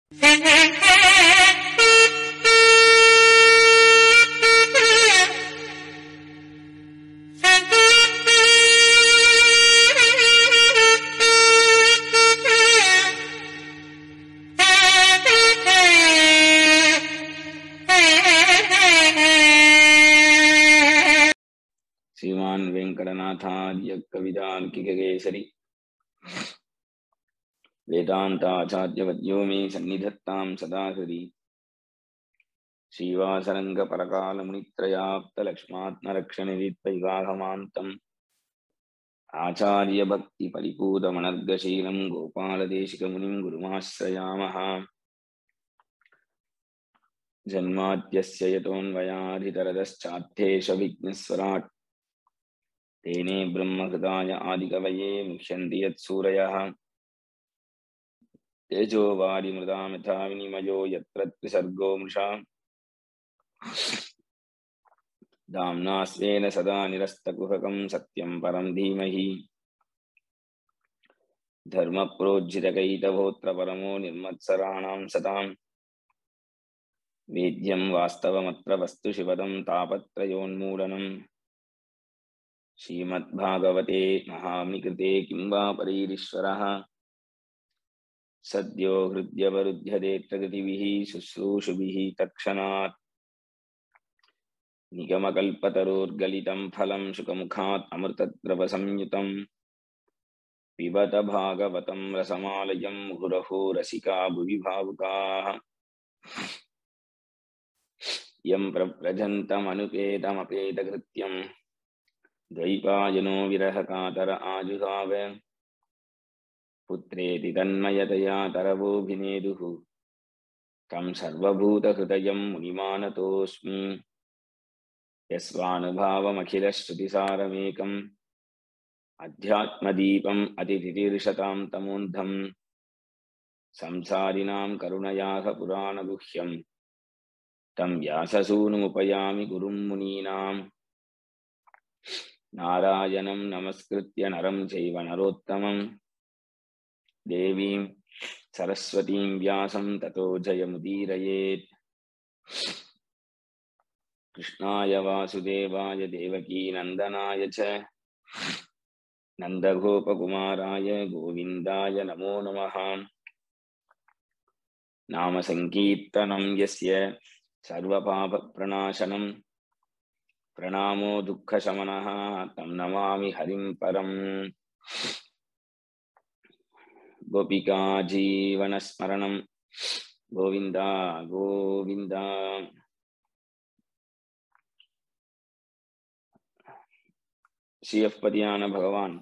श्रीमान् वेङ्कटनाथार्य कवितार्किककेसरी वेदान्ताचार्यवद्यो मे सन्निधत्तां सदा हृदि श्रीवासरङ्गपरकालमुनित्रयाप्तलक्ष्मात्मरक्षणवित्पैवाहमान्तम् आचार्यभक्तिपरिपूतमनर्गशीलं गोपालदेशिकमुनिं गुरुमाश्रयामः जन्माद्यस्य यतोऽन्वयाधितरदश्चार्थेशविघ्नस्वराट् तेने ब्रह्महृदाय आदिकवये मुह्यन्ति यत्सूरयः तेजो वारिमृदां यथा विनिमयो यत्र त्रिसर्गो मृषा दाम्ना स्वेन सदा निरस्तकुहकं सत्यं परं धीमहि धर्मप्रोज्झितकैतवोऽत्र परमो निर्मत्सराणां सताम् वेद्यं वास्तवमत्र वस्तु शिवदं तापत्रयोन्मूलनम् श्रीमद्भागवते महामिकृते किं वा परैरीश्वरः सद्यो हृद्यवरुध्यदेत्र गतिभिः शुश्रूषुभिः तत्क्षणात् निगमकल्पतरोर्गलितं फलं शुकमुखात् अमृतद्रवसंयुतं पिबत भागवतं रसमालयं मुहुरहो रसिका भुवि भावुकाः यं प्रव्रजन्तमनुपेतमपेतकृत्यं द्वैपायनो विरहकातर आजुहाव पुत्रेति तन्मयतया तरवोऽभिनेदुः तं सर्वभूतहृदयं मुनिमानतोऽस्मि यस्वानुभावमखिलश्रुतिसारमेकम् अध्यात्मदीपम् अतिथितीर्षतां तमोन्धम् संसारिणां करुणयाः पुराणगुह्यम् तं व्याससूनुमुपयामि गुरुं मुनीनाम् नारायणं नमस्कृत्य नरं चैव नरोत्तमम् देवीं सरस्वतीं व्यासं ततो जयमुदीरयेत् कृष्णाय वासुदेवाय देवकीनन्दनाय च नन्दगोपकुमाराय गोविन्दाय नमो नमः नामसङ्कीर्तनं यस्य सर्वपापप्रणाशनं प्रणामो दुःखशमनः तं नमामि हरिं परम् गोपिका जीवनस्मरणं गोविन्द गोविन्द சிஎஃப்பதியான பகவான்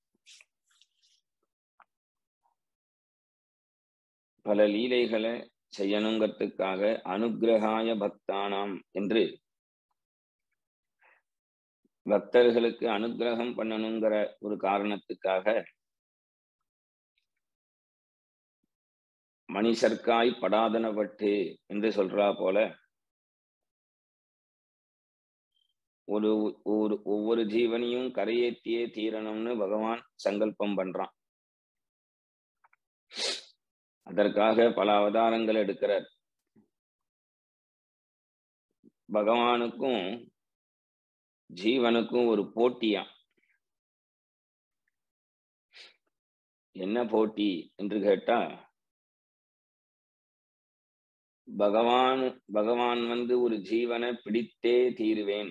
பல லீலைகளை செய்யணுங்கிறதுக்காக அனுகிரகாய பக்தானாம் என்று பக்தர்களுக்கு அனுகிரகம் பண்ணணுங்கிற ஒரு காரணத்துக்காக மணிசர்க்காய் படாதனப்பட்டு என்று சொல்றா போல ஒரு ஒரு ஒவ்வொரு ஜீவனையும் கரையேற்றியே தீரணும்னு பகவான் சங்கல்பம் பண்றான் அதற்காக பல அவதாரங்கள் எடுக்கிறார் பகவானுக்கும் ஜீவனுக்கும் ஒரு போட்டியா என்ன போட்டி என்று கேட்டா பகவான் பகவான் வந்து ஒரு ஜீவனை பிடித்தே தீருவேன்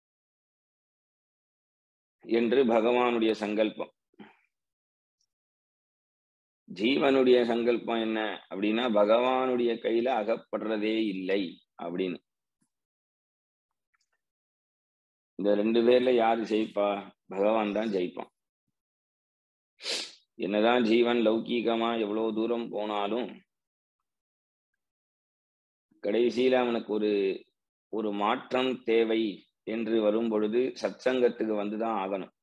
என்று பகவானுடைய சங்கல்பம் ஜீவனுடைய சங்கல்பம் என்ன அப்படின்னா பகவானுடைய கையில அகப்படுறதே இல்லை அப்படின்னு இந்த ரெண்டு பேர்ல யாரு ஜெயிப்பா பகவான் தான் ஜெயிப்பான் என்னதான் ஜீவன் லௌகீகமா எவ்வளவு தூரம் போனாலும் கடைசியில அவனுக்கு ஒரு ஒரு மாற்றம் தேவை என்று வரும் பொழுது சத்சங்கத்துக்கு வந்துதான் ஆகணும்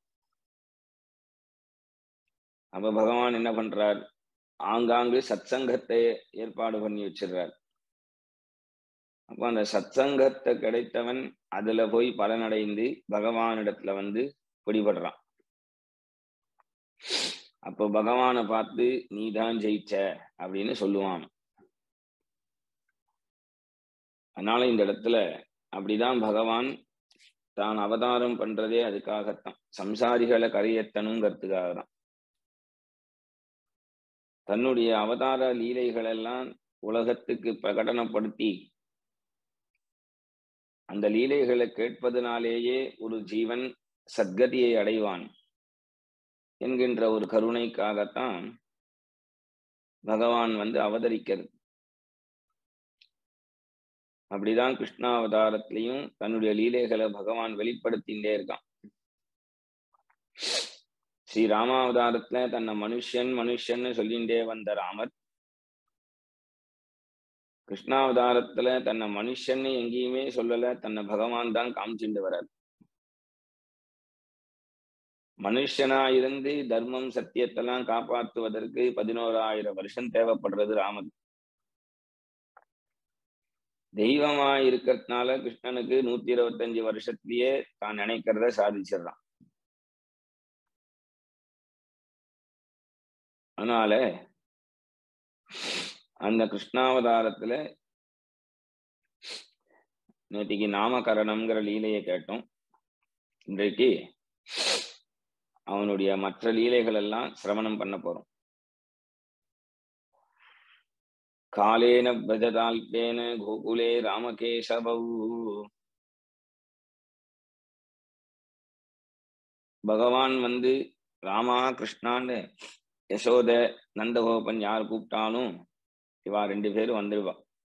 அப்ப பகவான் என்ன பண்றார் ஆங்காங்கு சத்சங்கத்தை ஏற்பாடு பண்ணி வச்சிடுறார் அப்ப அந்த சத்சங்கத்தை கிடைத்தவன் அதுல போய் பலனடைந்து பகவானிடத்துல வந்து பிடிபடுறான் அப்போ பகவானை பார்த்து நீ தான் ஜெயிச்ச அப்படின்னு சொல்லுவான் அதனால இந்த இடத்துல அப்படிதான் பகவான் தான் அவதாரம் பண்றதே அதுக்காகத்தான் சம்சாரிகளை கரையத்தனுங்கிறதுக்காக தான் தன்னுடைய அவதார லீலைகள் எல்லாம் உலகத்துக்கு பிரகடனப்படுத்தி அந்த லீலைகளை கேட்பதனாலேயே ஒரு ஜீவன் சத்கதியை அடைவான் என்கின்ற ஒரு கருணைக்காகத்தான் பகவான் வந்து அவதரிக்கிறது அப்படிதான் கிருஷ்ணாவதாரத்திலையும் தன்னுடைய லீலைகளை பகவான் வெளிப்படுத்திகிட்டே இருக்கான் ஸ்ரீ ராமாவதாரத்துல தன்னை மனுஷன் மனுஷன்னு சொல்லிண்டே வந்த ராமர் கிருஷ்ணாவதாரத்துல தன்னை மனுஷன்னு எங்கேயுமே சொல்லல தன்னை பகவான் தான் காமிச்சுட்டு வர்றார் மனுஷனா இருந்து தர்மம் சத்தியத்தெல்லாம் காப்பாற்றுவதற்கு பதினோராயிரம் வருஷம் தேவைப்படுறது ராமர் தெய்வமா இருக்கிறதுனால கிருஷ்ணனுக்கு நூத்தி இருபத்தஞ்சு வருஷத்திலேயே தான் நினைக்கிறத சாதிச்சிடுறான் அதனால அந்த கிருஷ்ணாவதாரத்துல நேற்றுக்கு நாமகரணம்ங்கிற லீலையை கேட்டோம் இன்றைக்கு அவனுடைய மற்ற லீலைகள் எல்லாம் சிரவணம் பண்ண போறோம் காலேன பிரஜதால்பேன கோகுலே ராமகேசவௌ பகவான் வந்து ராமா கிருஷ்ணான்னு யசோத நந்தகோபன் யார் கூப்பிட்டாலும் இவா ரெண்டு பேரும் வந்துடுவா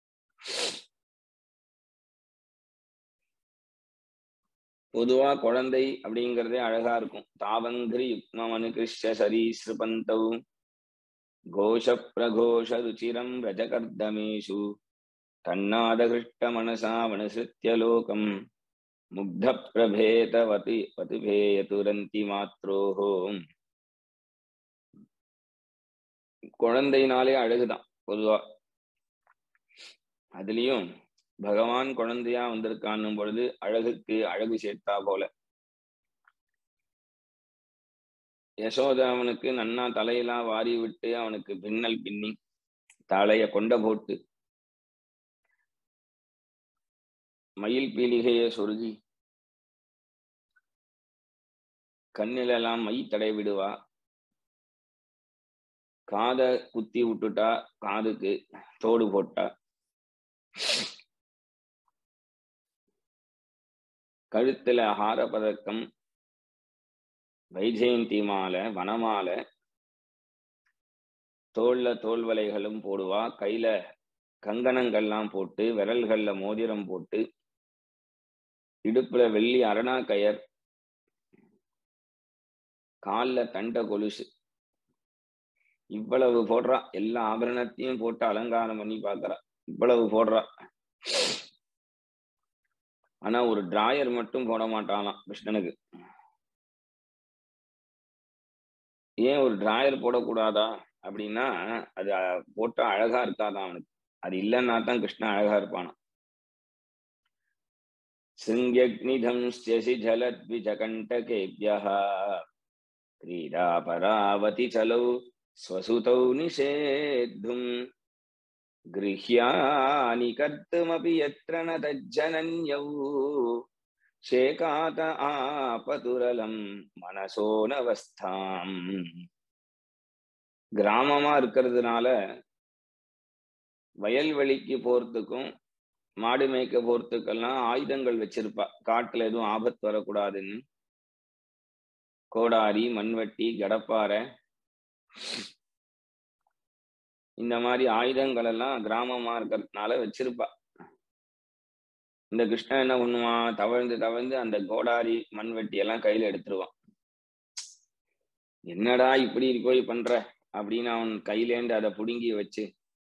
பொதுவா குழந்தை அப்படிங்கிறதே அழகா இருக்கும் தாவங்கிரி யுக்மனு கிருஷ்ய சரீஸ்ருபந்தௌ கோஷ பிரகோஷ ருச்சிரம் ரஜகர்தமேஷு தன்னாதகிருஷ்ட மனசா வனசிருத்திய லோகம் முக்த பிரபேதவதி வதுபேயதுரந்தி மாத்ரோஹோம் குழந்தைனாலே அழகுதான் பொதுவா அதுலயும் பகவான் குழந்தையா வந்திருக்கான்னும் பொழுது அழகுக்கு அழகு சேர்த்தா போல யசோதா அவனுக்கு நன்னா தலையெல்லாம் வாரி விட்டு அவனுக்கு பின்னல் பின்னி தலைய கொண்ட போட்டு மயில் பீலிகைய சொருகி கண்ணிலெல்லாம் மை தடை விடுவா காத குத்தி விட்டுட்டா காதுக்கு தோடு போட்டா கழுத்துல ஹார பதக்கம் வைஜெயந்தி மாலை வனமாலை தோல்ல தோல்வலைகளும் போடுவா கையில கங்கணங்கள்லாம் போட்டு விரல்கள்ல மோதிரம் போட்டு இடுப்புல வெள்ளி அரணா கயர் கால்ல தண்ட கொலுசு இவ்வளவு போடுறா எல்லா ஆபரணத்தையும் போட்டு அலங்காரம் பண்ணி பாக்குறா இவ்வளவு போடுறா ஆனா ஒரு டிராயர் மட்டும் போட மாட்டானாம் கிருஷ்ணனுக்கு ஏன் ஒரு டிராயர் போடக்கூடாதா அப்படின்னா அது போட்டா அழகா இருக்காதான் அவனுக்கு அது இல்லைன்னா தான் கிருஷ்ணன் அழகா இருப்பானா சிங்கக்னிதம்ஸ்யசி ஜலத்விஜகண்டகேபியः क्रीडा परावति चलौ स्वसुतौ निषेद्धुम् गृह्यानि कर्तुमपि यत्र न तज्जनन्यौ शेकात आपतुरलं மனசோனவஸ்தாம் கிராமமா இருக்கிறதுனால வயல்வெளிக்கு போறதுக்கும் மாடு மேய்க்க போறதுக்கெல்லாம் ஆயுதங்கள் வச்சிருப்பா காட்டுல எதுவும் ஆபத்து வரக்கூடாதுன்னு கோடாரி மண்வெட்டி கடப்பாறை இந்த மாதிரி ஆயுதங்கள் எல்லாம் கிராமமா இருக்கிறதுனால வச்சிருப்பா இந்த கிருஷ்ணன் என்ன பண்ணுவான் தவழ்ந்து தவழ்ந்து அந்த கோடாரி மண்வெட்டி எல்லாம் கையில எடுத்துருவான் என்னடா இப்படி போய் பண்ற அப்படின்னு அவன் கையிலேந்து அதை புடுங்கி வச்சு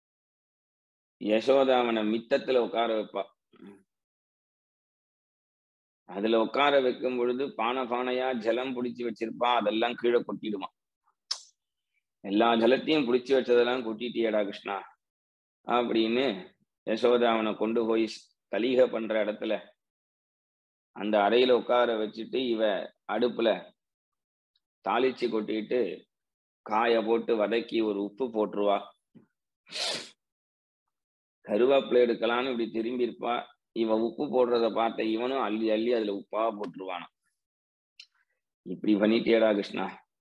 யசோதா அவனை மித்தத்துல உட்கார வைப்பா அதுல உட்கார வைக்கும் பொழுது பானை பானையா ஜலம் பிடிச்சி வச்சிருப்பா அதெல்லாம் கீழே கொட்டிடுமா எல்லா ஜலத்தையும் பிடிச்சி வச்சதெல்லாம் கொட்டிட்டியடா கிருஷ்ணா அப்படின்னு யசோதா அவனை கொண்டு போய் தலிக பண்ற இடத்துல அந்த அறையில உட்கார வச்சுட்டு இவ அடுப்புல தாளிச்சு கொட்டிட்டு காய போட்டு வதக்கி ஒரு உப்பு போட்டுருவா கருவேப்பிலை எடுக்கலான்னு இப்படி திரும்பி இருப்பா இவ உப்பு போடுறத பார்த்த இவனும் அள்ளி அள்ளி அதுல உப்பா போட்டுருவானாம் இப்படி பண்ணிட்டியடா கிருஷ்ணா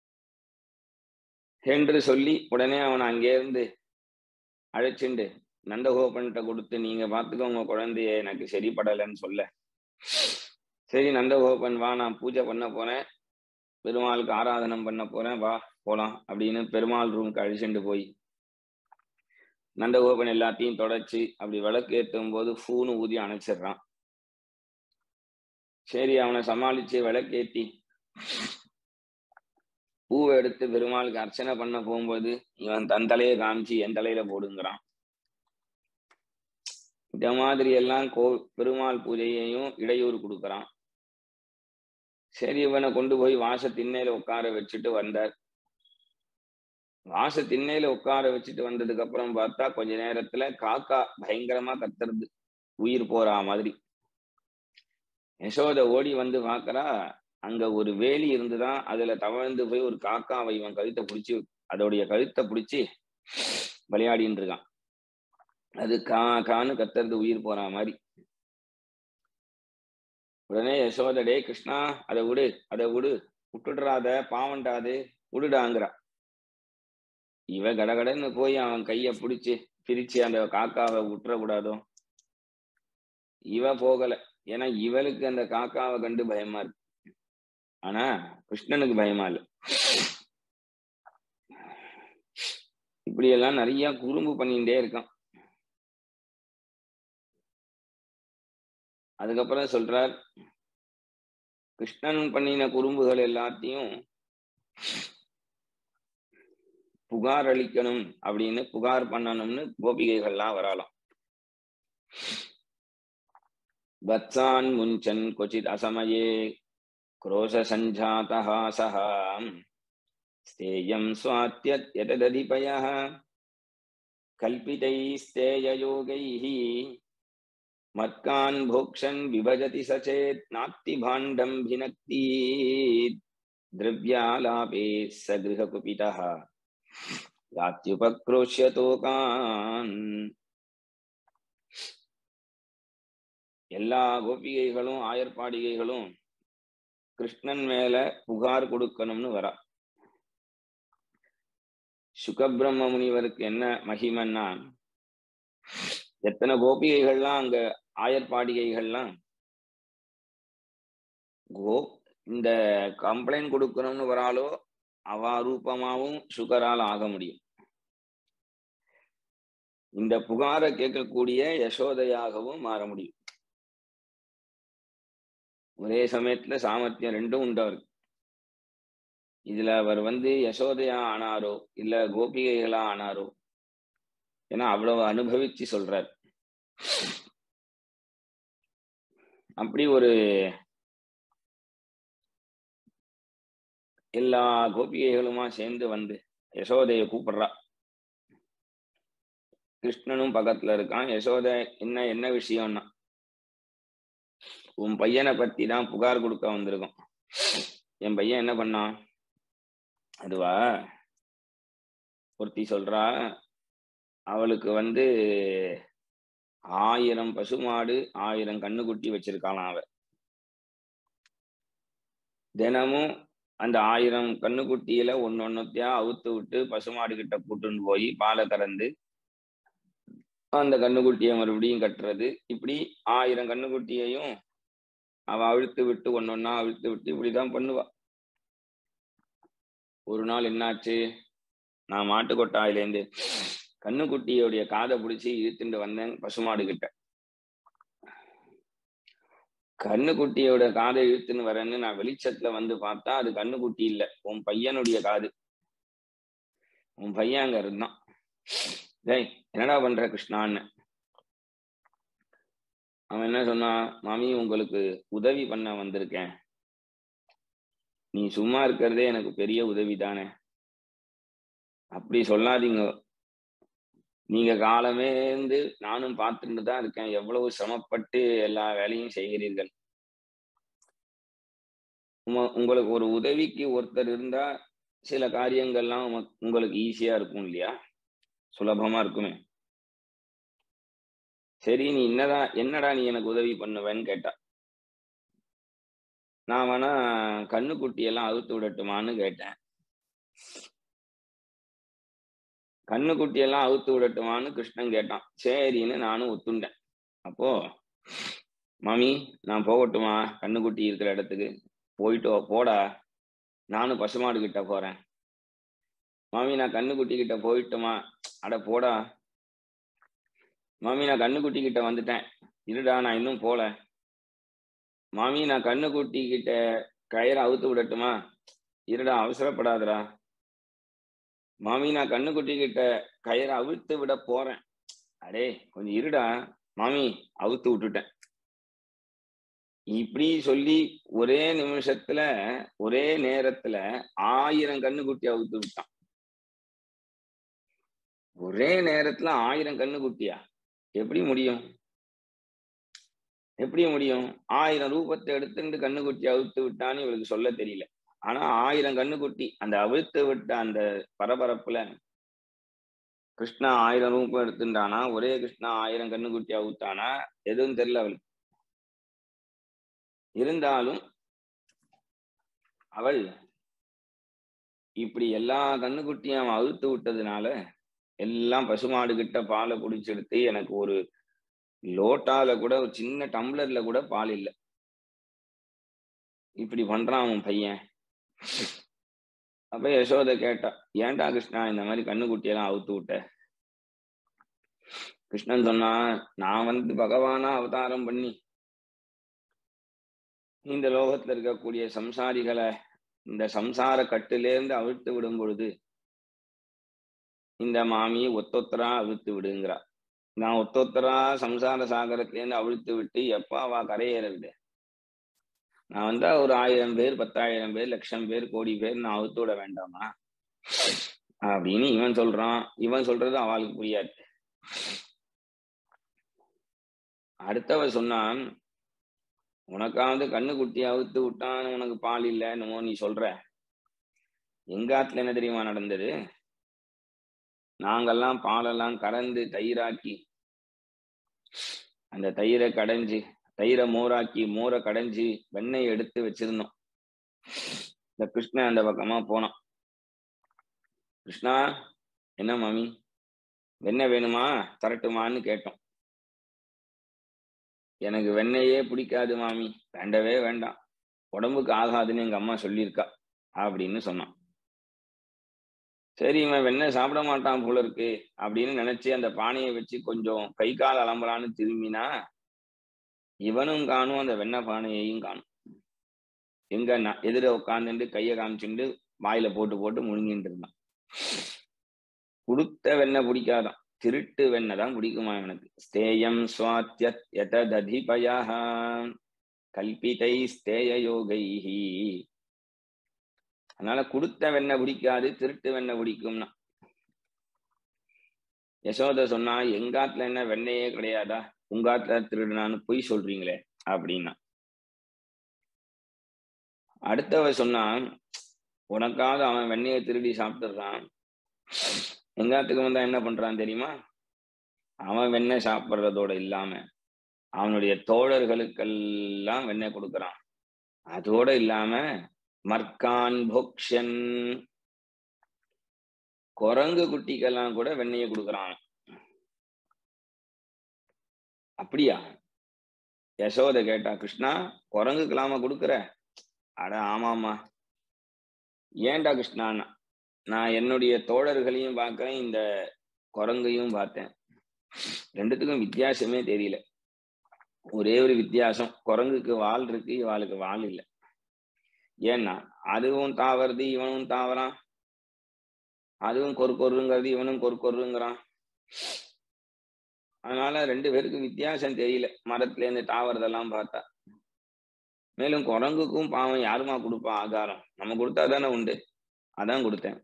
என்று சொல்லி உடனே அவனை அங்கே இருந்து அழைச்சிண்டு நந்தகோபன்கிட்ட கொடுத்து நீங்க பாத்துக்கோங்க குழந்தைய எனக்கு சரிப்படலைன்னு சொல்ல சரி நந்தகோபன் வா நான் பூஜை பண்ண போறேன் பெருமாளுக்கு ஆராதனம் பண்ண போறேன் வா போலாம் அப்படின்னு பெருமாள் ரூமுக்கு அழிச்சுட்டு போய் நந்தகோபன் எல்லாத்தையும் தொடச்சு அப்படி விளக்கு ஏற்றும் போது ஃபூனு ஊதி அணைச்சிடுறான் சரி அவனை சமாளிச்சு விளக்கேத்தி பூவை எடுத்து பெருமாளுக்கு அர்ச்சனை பண்ண போகும்போது இவன் தன் தலையை காமிச்சு என் தலையில போடுங்கிறான் இந்த மாதிரி எல்லாம் கோ பெருமாள் பூஜையையும் இடையூறு கொடுக்கறான் சரி இவனை கொண்டு போய் வாச திண்ணையில உட்கார வச்சுட்டு வந்தார் வாச திண்ணையில உட்கார வச்சுட்டு வந்ததுக்கு அப்புறம் பார்த்தா கொஞ்ச நேரத்துல காக்கா பயங்கரமா கத்துறது உயிர் போறா மாதிரி யசோத ஓடி வந்து பாக்குறா அங்க ஒரு வேலி இருந்துதான் அதுல தவழ்ந்து போய் ஒரு காக்காவை இவன் கழுத்தை பிடிச்சி அதோடைய கழுத்தை பிடிச்சி விளையாடின்னு இருக்கான் அது கா கான்னு கத்துறது உயிர் போற மாதிரி உடனே யசோத டே கிருஷ்ணா அதை விடு அதை விடு விட்டுடுறாத பாவண்டாது விடுடாங்கிறா இவ கடகடன்னு போய் அவன் கைய பிடிச்சு பிரிச்சு அந்த காக்காவை விட்டுறக்கூடாதோ இவ போகல ஏன்னா இவளுக்கு அந்த காக்காவை கண்டு பயமா இருக்கு ஆனா கிருஷ்ணனுக்கு பயமா இல்ல இப்படி எல்லாம் நிறைய குறும்பு பண்ணிட்டே இருக்கான் அதுக்கப்புறம் சொல்றார் கிருஷ்ணன் பண்ணின குறும்புகள் எல்லாத்தையும் புகார் அளிக்கணும் அப்படின்னு புகார் பண்ணணும்னு கோபிகைகள்லாம் வரலாம் வத்சான் முஞ்சன் கொச்சித் அசமயே क्रोश सञ्जातः सः स्तेयं स्वात्यत् यतदधिपयः कल्पितैस्तेययोगैः मत्कान् भोक्षन् विभजति स चेत् नात्ति भाण्डं भिनक्ति द्रव्यालापे स गृहकुपितः யாத்தியுபக்ரோஷ்யதோகான் எல்லா கோபிகைகளும் ஆயர்பாடிகைகளும் கிருஷ்ணன் மேல புகார் கொடுக்கணும்னு வரா சுகபிரம்ம முனிவருக்கு என்ன மகிமன்னா எத்தனை கோபிகைகள்லாம் அங்க ஆயர்பாடிகைகள்லாம் கோ இந்த கம்ப்ளைண்ட் கொடுக்கணும்னு வராலோ அவா ரூபமாவும் சுகரால் ஆக முடியும் இந்த புகாரை கேட்கக்கூடிய யசோதையாகவும் மாற முடியும் ஒரே சமயத்துல சாமர்த்தியம் ரெண்டும் உண்டு அவருக்கு இதுல அவர் வந்து யசோதையா ஆனாரோ இல்ல கோபிகைகளா ஆனாரோ ஏன்னா அவ்வளவு அனுபவிச்சு சொல்றார் அப்படி ஒரு எல்லா கோபிகைகளுமா சேர்ந்து வந்து யசோதைய கூப்பிடுறா கிருஷ்ணனும் பக்கத்துல இருக்கான் யசோதை என்ன என்ன விஷயம்னா உன் பையனை பத்தி தான் புகார் கொடுக்க வந்திருக்கோம் என் பையன் என்ன பண்ணான் அதுவா ஒருத்தி சொல்றா அவளுக்கு வந்து ஆயிரம் பசுமாடு ஆயிரம் கண்ணுக்குட்டி வச்சிருக்காளாம் அவ தினமும் அந்த ஆயிரம் கண்ணுக்குட்டியில ஒன்னு ஒன்னத்தையா அவுத்து விட்டு பசுமாடு கிட்ட கூட்டுன்னு போய் பாலை கறந்து அந்த கண்ணுக்குட்டியை மறுபடியும் கட்டுறது இப்படி ஆயிரம் கண்ணுக்குட்டியையும் அவ அழுத்து விட்டு ஒன்னொன்னா அழுத்து விட்டு இப்படிதான் பண்ணுவா ஒரு நாள் என்னாச்சு நான் மாட்டு கொட்டாயிலேருந்து கண்ணுக்குட்டியோடைய காதை பிடிச்சி இழுத்துட்டு வந்தேன் பசுமாடு கிட்ட கண்ணுக்குட்டியோட காதை இழுத்துன்னு வரேன்னு நான் வெளிச்சத்துல வந்து பார்த்தா அது கண்ணுக்குட்டி இல்ல உன் பையனுடைய காது உன் பையன் அங்க இருந்தான் டேய் என்னடா பண்ற கிருஷ்ணான்னு அவன் என்ன சொன்னான் மாமி உங்களுக்கு உதவி பண்ண வந்திருக்கேன் நீ சும்மா இருக்கிறதே எனக்கு பெரிய உதவி தானே அப்படி சொல்லாதீங்க நீங்க காலமே இருந்து நானும் பார்த்துட்டு தான் இருக்கேன் எவ்வளவு சிரமப்பட்டு எல்லா வேலையும் செய்கிறீர்கள் உங்களுக்கு ஒரு உதவிக்கு ஒருத்தர் இருந்தா சில காரியங்கள்லாம் உங்களுக்கு ஈஸியா இருக்கும் இல்லையா சுலபமா இருக்குமே சரி நீ என்னதான் என்னடா நீ எனக்கு உதவி பண்ணுவேன்னு கேட்டா நான் வேணா கண்ணுக்குட்டி எல்லாம் அவுத்து விடட்டுமான்னு கேட்டேன் கண்ணுக்குட்டி எல்லாம் அவுத்து விடட்டுமான்னு கிருஷ்ணன் கேட்டான் சரின்னு நானும் ஒத்துண்டேன் அப்போ மாமி நான் போகட்டுமா கண்ணுக்குட்டி இருக்கிற இடத்துக்கு போயிட்டு வா, போடா நானும் பசுமாடு கிட்ட போறேன் மாமி நான் கண்ணுக்குட்டி கிட்ட போயிட்டுமா அட போடா மாமி நான் கண்ணுக்குட்டி கிட்ட வந்துட்டேன் இருடா நான் இன்னும் போல மாமி நான் கண்ணுக்குட்டி கிட்ட கயிறை அவுத்து விடட்டுமா இருடா அவசரப்படாதடா மாமி நான் கண்ணுக்குட்டி கிட்ட கயிறை அவிழ்த்து விட போறேன் அடே கொஞ்சம் இருடா மாமி அவுத்து விட்டுட்டேன் இப்படி சொல்லி ஒரே நிமிஷத்துல ஒரே நேரத்துல ஆயிரம் கண்ணுக்குட்டி அவுத்து விட்டான் ஒரே நேரத்துல ஆயிரம் கண்ணுக்குட்டியா எப்படி முடியும் எப்படி முடியும் ஆயிரம் ரூபத்தை எடுத்துட்டு கண்ணுக்குட்டி அவிழ்த்து விட்டான்னு இவளுக்கு சொல்ல தெரியல ஆனா ஆயிரம் கண்ணுக்குட்டி அந்த அவிழ்த்து விட்ட அந்த பரபரப்புல கிருஷ்ணா ஆயிரம் ரூபம் எடுத்துட்டானா ஒரே கிருஷ்ணா ஆயிரம் கண்ணுக்குட்டி அவுத்தானா எதுவும் தெரியல அவளுக்கு இருந்தாலும் அவள் இப்படி எல்லா கண்ணுக்குட்டியும் அவன் அவுத்து விட்டதுனால எல்லாம் பசுமாடு கிட்ட பாலை குடிச்செடுத்து எனக்கு ஒரு லோட்டால கூட ஒரு சின்ன டம்ளர்ல கூட பால் இல்லை இப்படி பண்றான் அவன் பையன் அப்ப யசோதை கேட்டா ஏன்டா கிருஷ்ணா இந்த மாதிரி கண்ணுக்குட்டியெல்லாம் அவுத்து விட்ட கிருஷ்ணன் சொன்னா நான் வந்து பகவானா அவதாரம் பண்ணி இந்த லோகத்துல இருக்கக்கூடிய சம்சாரிகளை இந்த சம்சார கட்டிலேருந்து அவிழ்த்து விடும் பொழுது இந்த மாமியை ஒத்தொத்தரா அவிழ்த்து விடுங்கிறா நான் ஒத்தொத்தரா சம்சார சாகரத்திலேருந்து அவிழ்த்து விட்டு எப்ப அவ கரையேறது நான் வந்தா ஒரு ஆயிரம் பேர் பத்தாயிரம் பேர் லட்சம் பேர் கோடி பேர் நான் அவுத்து விட வேண்டாமா அப்படின்னு இவன் சொல்றான் இவன் சொல்றது அவளுக்கு புரியாது அடுத்தவ சொன்னான் உனக்காவது கண்ணு குட்டி அவுத்து விட்டான் உனக்கு பால் இல்லை என்னமோ நீ சொல்ற எங்க ஆத்துல என்ன தெரியுமா நடந்தது நாங்கெல்லாம் பாலெல்லாம் கறந்து தயிராக்கி அந்த தயிரை கடைஞ்சு தயிரை மோராக்கி மோரை கடைஞ்சி வெண்ணெய் எடுத்து வச்சிருந்தோம் இந்த கிருஷ்ணன் அந்த பக்கமா போனான் கிருஷ்ணா என்ன மாமி வெண்ணெய் வேணுமா தரட்டுமான்னு கேட்டோம் எனக்கு வெண்ணெயே பிடிக்காது மாமி வேண்டவே வேண்டாம் உடம்புக்கு ஆகாதுன்னு எங்க அம்மா சொல்லியிருக்கா அப்படின்னு சொன்னான் சரி இவன் வெண்ணெய் சாப்பிட மாட்டான் போல இருக்கு அப்படின்னு நினைச்சு அந்த பானையை வச்சு கொஞ்சம் கை கால் அலம்பலான்னு திரும்பினா இவனும் காணும் அந்த வெண்ணெய் பானையையும் காணும் எங்க நான் எதிர உட்காந்துட்டு கையை காமிச்சுட்டு வாயில போட்டு போட்டு முழுங்கிட்டு இருந்தான் கொடுத்த வெண்ணெய் பிடிக்காதான் திருட்டு வெண்ணெய் தான் பிடிக்குமா இவனுக்கு ஸ்தேயம் சுவாத்தியத் யததிபயா கல்பிதை ஸ்தேய யோகைஹி அதனால கொடுத்த வெண்ணெய் பிடிக்காது திருட்டு வெண்ணெய் பிடிக்கும்னா யசோத சொன்னா எங்காத்துல என்ன வெண்ணெயே கிடையாதா உங்காத்துல திருடுனான்னு பொய் சொல்றீங்களே அப்படின்னா அடுத்தவ சொன்னா உனக்காவது அவன் வெண்ணெயை திருடி சாப்பிட்டுறான் எங்காத்துக்கு வந்தா என்ன பண்றான் தெரியுமா அவன் வெண்ணெய் சாப்பிட்றதோட இல்லாம அவனுடைய தோழர்களுக்கெல்லாம் வெண்ணெய் கொடுக்கறான் அதோட இல்லாம மர்கான் போக்ஷன் குரங்கு குட்டிக்கெல்லாம் கூட வெண்ணெயை கொடுக்கறான் அப்படியா யசோத கேட்டா கிருஷ்ணா குரங்குக்கெல்லாம கொடுக்குற அட ஆமாமா ஏன்டா கிருஷ்ணான்னா நான் என்னுடைய தோழர்களையும் பார்க்கிறேன் இந்த குரங்கையும் பார்த்தேன் ரெண்டுத்துக்கும் வித்தியாசமே தெரியல ஒரே ஒரு வித்தியாசம் குரங்குக்கு வால் இருக்கு இவாளுக்கு வால் இல்லை ஏன்னா அதுவும் தாவறது இவனும் தாவறான் அதுவும் கொரு கொருங்கிறது இவனும் கொரு கொருங்கிறான் அதனால ரெண்டு பேருக்கு வித்தியாசம் தெரியல மரத்துல இருந்து தாவறதெல்லாம் பார்த்தா மேலும் குரங்குக்கும் பாவம் யாருமா கொடுப்பா ஆகாரம் நம்ம கொடுத்தா தானே உண்டு அதான் கொடுத்தேன்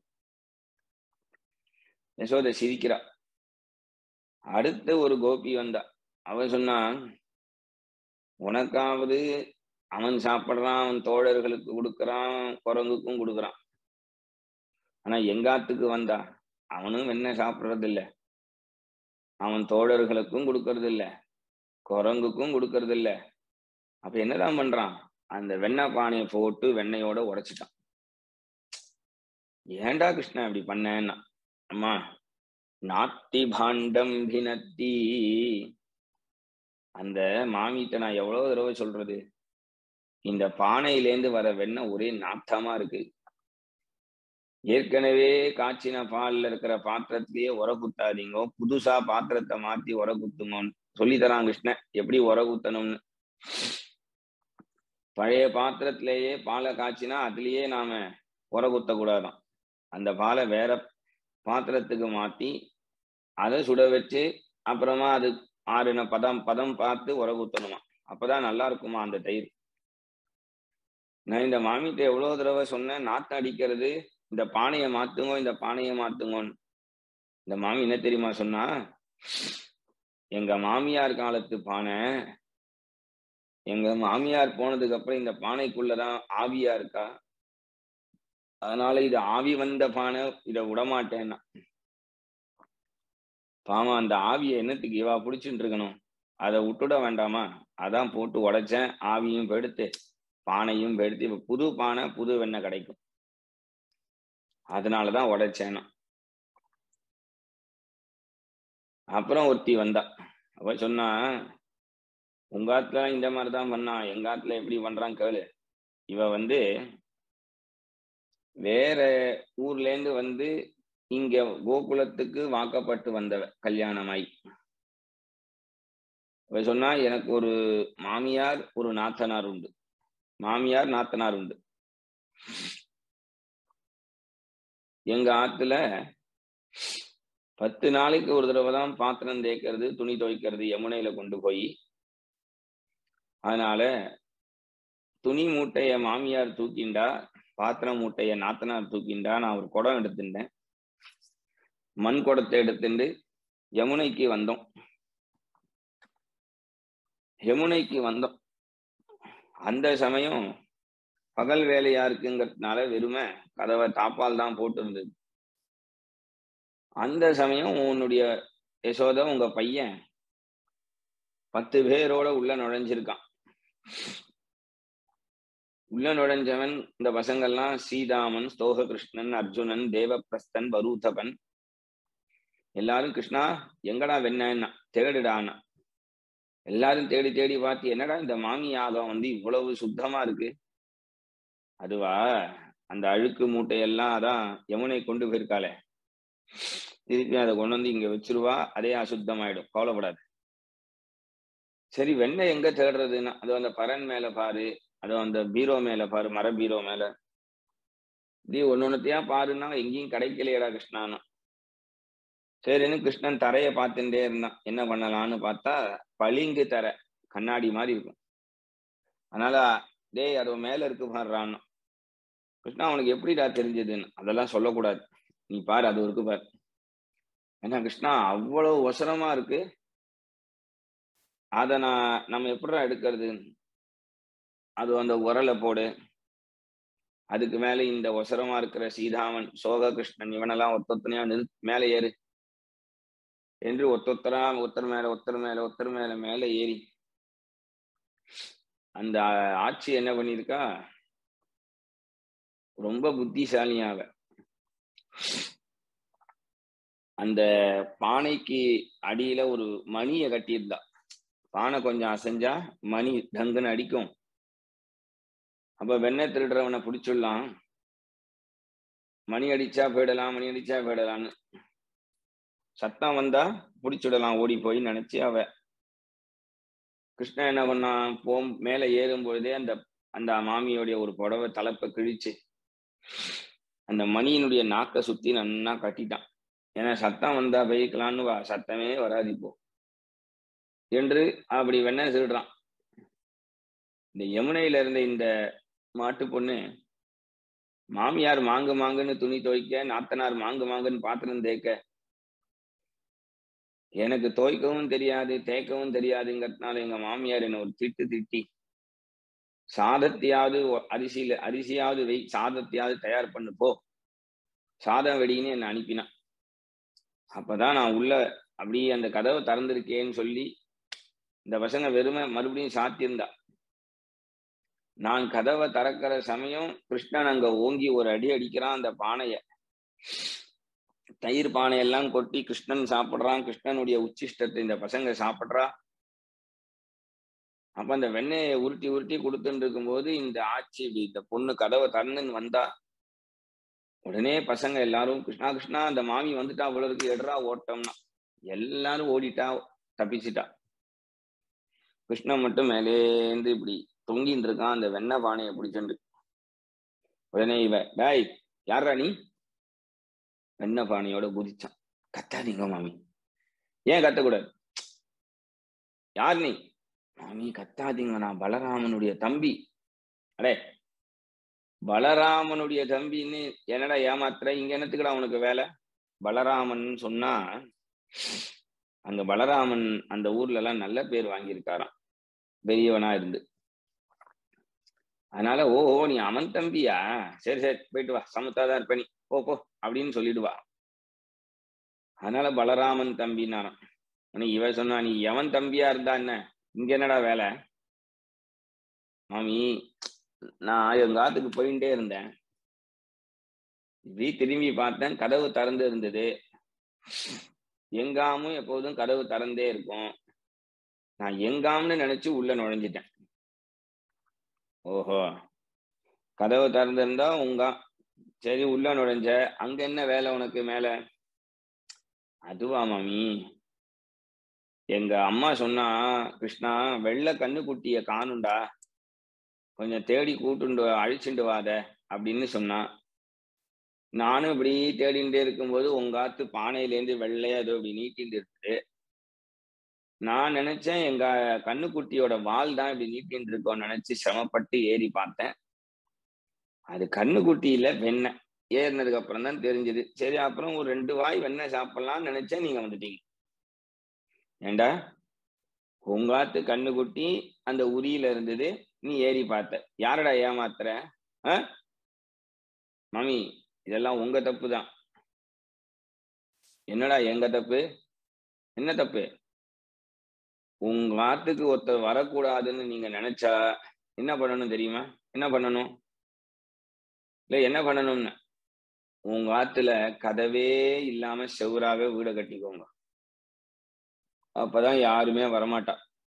யசோத சிரிக்கிறா அடுத்த ஒரு கோபி வந்தா அவன் சொன்னான் உனக்காவது அவன் சாப்பிட்றான் அவன் தோழர்களுக்கு கொடுக்கறான் குரங்குக்கும் கொடுக்கறான் ஆனா எங்காத்துக்கு வந்தா அவனும் என்ன சாப்பிட்றது இல்ல அவன் தோழர்களுக்கும் கொடுக்கறது இல்ல குரங்குக்கும் கொடுக்கறது இல்ல அப்ப என்னதான் பண்றான் அந்த வெண்ணெய் பானையை போட்டு வெண்ணெயோட உடைச்சிட்டான் ஏன்டா கிருஷ்ணா இப்படி பண்ணேன்னா அம்மா நாட்டி பாண்டம் பினத்தி அந்த மாமிட்ட நான் எவ்வளவு தடவை சொல்றது இந்த பானையிலேந்து வர வெண்ணெய் ஒரே நாட்டமா இருக்கு ஏற்கனவே காய்ச்சின பால்ல இருக்கிற பாத்திரத்திலேயே உர குத்தாதீங்க புதுசா பாத்திரத்தை மாத்தி உர குத்துங்கன்னு சொல்லி தரான் கிருஷ்ணன் எப்படி உர குத்தணும்னு பழைய பாத்திரத்திலேயே பாலை காய்ச்சினா அதுலயே நாம உர குத்த கூடாதான் அந்த பாலை வேற பாத்திரத்துக்கு மாத்தி அதை சுட வச்சு அப்புறமா அது ஆறுன பதம் பதம் பார்த்து உர குத்தணுமா அப்பதான் நல்லா இருக்குமா அந்த தயிர் நான் இந்த மாமிட்ட எவ்வளவு தடவை சொன்னேன் நாத்து அடிக்கிறது இந்த பானையை மாத்துங்க இந்த பானையை மாத்துங்கன்னு இந்த மாமி என்ன தெரியுமா சொன்னா எங்க மாமியார் காலத்து பானை எங்க மாமியார் போனதுக்கு அப்புறம் இந்த பானைக்குள்ளதான் ஆவியா இருக்கா அதனால இது ஆவி வந்த பானை இத விடமாட்டேன்னா பாவம் அந்த ஆவியை என்னத்துக்கு இவா பிடிச்சிட்டு இருக்கணும் அதை விட்டுட வேண்டாமா அதான் போட்டு உடைச்சேன் ஆவியும் பெடுத்து பானையும் பெடுத்து இப்ப புது பானை புது வெண்ணெய் கிடைக்கும் அதனாலதான் உடைச்சேனா அப்புறம் ஒருத்தி வந்தா அவ சொன்னா உங்க ஆத்துல இந்த மாதிரிதான் பண்ணா எங்க ஆத்துல எப்படி பண்றான் கேளு இவ வந்து வேற ஊர்ல இருந்து வந்து இங்க கோகுலத்துக்கு வாக்கப்பட்டு வந்தவ கல்யாணமாய் இவ சொன்னா எனக்கு ஒரு மாமியார் ஒரு நாத்தனார் உண்டு மாமியார் நாத்தனார் உண்டு எங்க ஆத்துல பத்து நாளைக்கு ஒரு தடவை தான் பாத்திரம் தேய்க்கிறது துணி துவைக்கிறது யமுனையில கொண்டு போய் அதனால துணி மூட்டைய மாமியார் தூக்கிண்டா பாத்திரம் மூட்டைய நாத்தனார் தூக்கிண்டா நான் ஒரு குடம் எடுத்துட்டேன் மண் குடத்தை எடுத்துட்டு யமுனைக்கு வந்தோம் யமுனைக்கு வந்தோம் அந்த சமயம் பகல் வேலையா இருக்குங்கிறதுனால வெறுமை கதவை தாப்பால் தான் போட்டு இருந்தது அந்த சமயம் உன்னுடைய யசோத உங்க பையன் பத்து பேரோட உள்ள நுழைஞ்சிருக்கான் உள்ள நுழைஞ்சவன் இந்த பசங்கள்லாம் சீதாமன் ஸ்தோக கிருஷ்ணன் அர்ஜுனன் தேவப்பிரஸ்தன் பரூதபன் எல்லாரும் கிருஷ்ணா எங்கடா வெண்ணா தேடுடான்னா எல்லாரும் தேடி தேடி பார்த்து என்னடா இந்த மாமி யாகம் வந்து இவ்வளவு சுத்தமா இருக்கு அதுவா அந்த அழுக்கு மூட்டையெல்லாம் அதான் யமுனை கொண்டு போயிருக்காளே திருப்பி அதை கொண்டு வந்து இங்க வச்சிருவா அதே அசுத்தமாயிடும் கவலைப்படாது சரி வெண்ணெய் எங்க தேடுறதுன்னா அது அந்த பரன் மேல பாரு அது அந்த பீரோ மேல பாரு மர பீரோ மேல இப்படி ஒன்னு ஒன்னுத்தையா பாருன்னா எங்கேயும் கிடைக்கலையடா கிருஷ்ணான்னு சரின்னு கிருஷ்ணன் தரைய பார்த்துட்டே இருந்தான் என்ன பண்ணலாம்னு பார்த்தா பளிங்கு தரை கண்ணாடி மாதிரி இருக்கும் அதனால டேய் அது மேல இருக்கு பாடுறான்னு கிருஷ்ணா அவனுக்கு எப்படிடா தெரிஞ்சதுன்னு அதெல்லாம் சொல்லக்கூடாது நீ பாரு அது இருக்கு பாரு ஏன்னா கிருஷ்ணா அவ்வளவு ஒசரமா இருக்கு அத நான் நம்ம எப்படிடா எடுக்கிறது அது அந்த உரலை போடு அதுக்கு மேல இந்த ஒசரமா இருக்கிற சீதாமன் சோக கிருஷ்ணன் இவனெல்லாம் ஒத்தொத்தனையா நிறு மேல ஏறு என்று ஒத்தொத்தரா ஒத்தர் மேல ஒத்தர் மேல ஒத்தர் மேல மேல ஏறி அந்த ஆட்சி என்ன பண்ணிருக்கா ரொம்ப புத்திசாலியாக அந்த பானைக்கு அடியில ஒரு மணியை கட்டியிருந்தா பானை கொஞ்சம் அசைஞ்சா மணி டங்குன்னு அடிக்கும் அப்ப வெண்ணெய் திருடுறவனை பிடிச்சிடலாம் மணி அடிச்சா போயிடலாம் மணி அடிச்சா போயிடலாம்னு சத்தம் வந்தா பிடிச்சிடலாம் ஓடி போய் நினைச்சு அவ கிருஷ்ணன் என்ன பண்ணான் போம் மேல ஏறும் பொழுதே அந்த அந்த மாமியோடைய ஒரு புடவை தலைப்பை கிழிச்சு அந்த மணியினுடைய நாக்கை சுத்தி நன்னா கட்டிட்டான் ஏன்னா சத்தம் வந்தா பெய்க்கலான்னு வா சத்தமே வராது இப்போ என்று அப்படி வெண்ண திருடுறான் இந்த யமுனையில இருந்த இந்த மாட்டு பொண்ணு மாமியார் மாங்கு மாங்குன்னு துணி துவைக்க நாத்தனார் மாங்கு மாங்குன்னு பாத்திரம் தேய்க்க எனக்கு துவைக்கவும் தெரியாது தேய்க்கவும் தெரியாதுங்கிறதுனால எங்க மாமியார் என்ன ஒரு திட்டு திட்டி சாதத்தையாவது அரிசியில அரிசியாவது வை சாதத்தையாவது தயார் பண்ணு போ சாதம் வெடின்னு என்னை அனுப்பினான் அப்பதான் நான் உள்ள அப்படியே அந்த கதவை திறந்திருக்கேன்னு சொல்லி இந்த பசங்க வெறுமை மறுபடியும் சாத்தியிருந்தா நான் கதவை திறக்கிற சமயம் கிருஷ்ணன் அங்க ஓங்கி ஒரு அடி அடிக்கிறான் அந்த பானைய தயிர் பானையெல்லாம் கொட்டி கிருஷ்ணன் சாப்பிடுறான் கிருஷ்ணனுடைய உச்சிஷ்டத்தை இந்த பசங்க சாப்பிடுறா அப்ப அந்த வெண்ணெயை உருட்டி உருட்டி கொடுத்துட்டு இருக்கும்போது இந்த ஆட்சி இப்படி இந்த பொண்ணு கதவை தரணுன்னு வந்தா உடனே பசங்க எல்லாரும் கிருஷ்ணா கிருஷ்ணா அந்த மாமி வந்துட்டா அவ்வளவுக்கு எடுறா ஓட்டம்னா எல்லாரும் ஓடிட்டா தப்பிச்சிட்டா கிருஷ்ணன் மட்டும் மேலேந்து இப்படி தொங்கின்னு இருக்கான் அந்த வெண்ணெய் பானையை பிடிச்சுண்டு உடனே இவ டாய் யாரா நீ வெண்ணெய் பானையோட குதிச்சான் கத்தாதீங்க மாமி ஏன் கத்தக்கூடாது யார் நீ மாமி கத்தாதீங்க நான் பலராமனுடைய தம்பி அடே பலராமனுடைய தம்பின்னு என்னடா ஏமாத்துற இங்க என்னத்துக்குடா உனக்கு வேலை பலராமன் சொன்னா அங்க பலராமன் அந்த ஊர்ல எல்லாம் நல்ல பேர் வாங்கியிருக்காராம் பெரியவனா இருந்து அதனால ஓ ஓ நீ அவன் தம்பியா சரி சரி போயிட்டு வா சமத்தாதான் இருப்ப நீ போ போ அப்படின்னு சொல்லிடுவா அதனால பலராமன் தம்பினாராம் ஆனா இவ சொன்னா நீ எவன் தம்பியா இருந்தா என்ன இங்க என்னடா வேலை மாமி நான் எங்க ஆத்துக்கு போயிட்டே இருந்தேன் இப்படி திரும்பி பார்த்தேன் கதவு திறந்து இருந்தது எங்காமும் எப்போதும் கதவு திறந்தே இருக்கும் நான் எங்காம்னு நினைச்சு உள்ள நுழைஞ்சிட்டேன் ஓஹோ கதவு திறந்திருந்தா உங்க சரி உள்ள நுழைஞ்ச அங்க என்ன வேலை உனக்கு மேல அதுவா மாமி எங்க அம்மா சொன்னா கிருஷ்ணா வெள்ளை கண்ணுக்குட்டிய காணுண்டா கொஞ்சம் தேடி கூட்டுண்டு அழிச்சுண்டு வாத அப்படின்னு சொன்னா நானும் இப்படி தேடிண்டே இருக்கும்போது உங்க ஆத்து பானையிலேருந்து வெள்ளையா ஏதோ இப்படி நீட்டிட்டு இருக்குது நான் நினைச்சேன் எங்க கண்ணுக்குட்டியோட வால் தான் இப்படி நீட்டின்னு இருக்கோம்னு நினைச்சு சிரமப்பட்டு ஏறி பார்த்தேன் அது கண்ணுக்குட்டி இல்ல வெண்ணெய் ஏறினதுக்கு அப்புறம் தான் தெரிஞ்சது சரி அப்புறம் ஒரு ரெண்டு வாய் வெண்ணெய் சாப்பிடலாம்னு நினைச்சேன் நீங்க வந்துட்டீங்க ஏண்டா உங்காத்து கண்ணுக்குட்டி அந்த உரியில இருந்தது நீ ஏறி பார்த்த யாரடா ஏமாத்துற ஆ மாமி இதெல்லாம் உங்க தப்பு தான் என்னடா எங்க தப்பு என்ன தப்பு உங்க ஆத்துக்கு ஒருத்தர் வரக்கூடாதுன்னு நீங்க நினைச்சா என்ன பண்ணணும் தெரியுமா என்ன பண்ணணும் இல்ல என்ன பண்ணணும்னு உங்க ஆத்துல கதவே இல்லாம செவராவே வீட கட்டிக்கோங்க அப்பதான் யாருமே வரமாட்டா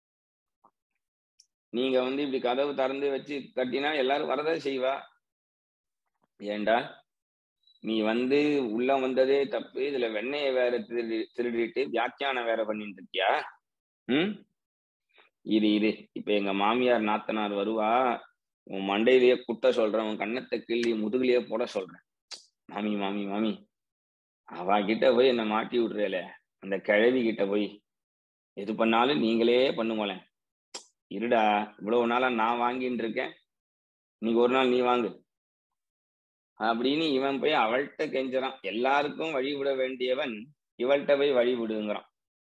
நீங்க வந்து இப்படி கதவு திறந்து வச்சு கட்டினா எல்லாரும் வரதான் செய்வா ஏண்டா நீ வந்து உள்ள வந்ததே தப்பு இதுல வெண்ணெய வேற திருடி திருடிட்டு வியாக்கியானம் வேற பண்ணிட்டு இருக்கியா ம் இரு இரு இப்ப எங்க மாமியார் நாத்தனார் வருவா உன் மண்டையிலேயே குட்ட சொல்றேன் உன் கண்ணத்தை கிள்ளி முதுகுலயே போட சொல்றேன் மாமி மாமி மாமி அவ கிட்ட போய் என்ன மாட்டி விடுறேல அந்த கிழவி கிட்ட போய் எது பண்ணாலும் நீங்களே பண்ணுங்களேன் இருடா இவ்வளவு நாளா நான் வாங்கிட்டு இருக்கேன் இன்னைக்கு ஒரு நாள் நீ வாங்கு அப்படின்னு இவன் போய் அவள்கிட்ட கெஞ்சுறான் எல்லாருக்கும் வழிவிட வேண்டியவன் இவள்கிட்ட போய் வழிவிடுங்கிறான்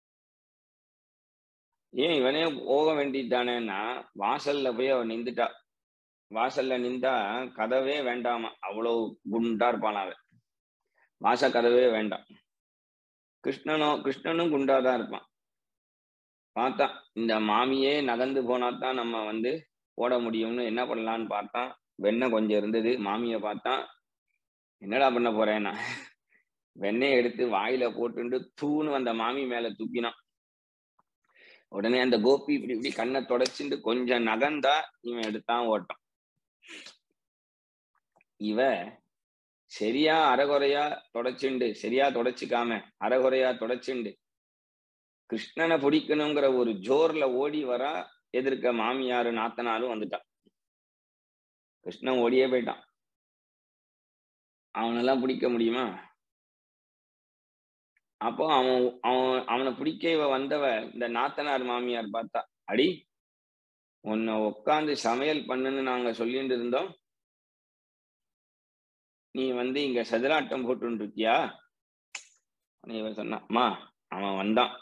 ஏன் இவனே போக வேண்டியதானேன்னா வாசல்ல போய் அவன் நின்றுட்டா வாசல்ல நின்றா கதவே வேண்டாமா அவ்வளவு குண்டா இருப்பான் அவன் வாச கதவே வேண்டாம் கிருஷ்ணனும் கிருஷ்ணனும் குண்டாதான் இருப்பான் பார்த்தா இந்த மாமியே நகர்ந்து போனாதான் நம்ம வந்து ஓட முடியும்னு என்ன பண்ணலான்னு பார்த்தான் வெண்ணெய் கொஞ்சம் இருந்தது மாமியை பார்த்தான் என்னடா பண்ண போறேன்னா வெண்ணெய் எடுத்து வாயில போட்டுண்டு தூணு அந்த மாமி மேல துப்பினான் உடனே அந்த கோபி இப்படி இப்படி கண்ணை தொடச்சுட்டு கொஞ்சம் நகர்ந்தா இவன் எடுத்தான் ஓட்டம் இவ சரியா அறகுறையா தொடச்சுண்டு சரியா தொடச்சுக்காம அறகுறையா தொடச்சுண்டு கிருஷ்ணனை பிடிக்கணுங்கிற ஒரு ஜோர்ல ஓடி வரா எதிர்க்க மாமியாரு நாத்தனாரும் வந்துட்டான் கிருஷ்ணன் ஓடியே போயிட்டான் அவனெல்லாம் பிடிக்க முடியுமா அப்போ அவன் அவன் அவனை பிடிக்க இவ வந்தவ இந்த நாத்தனார் மாமியார் பார்த்தா அடி உன்னை உட்காந்து சமையல் பண்ணுன்னு நாங்க சொல்லிட்டு இருந்தோம் நீ வந்து இங்க சதுராட்டம் போட்டு இருக்கியா இவன் சொன்னான் அவன் வந்தான்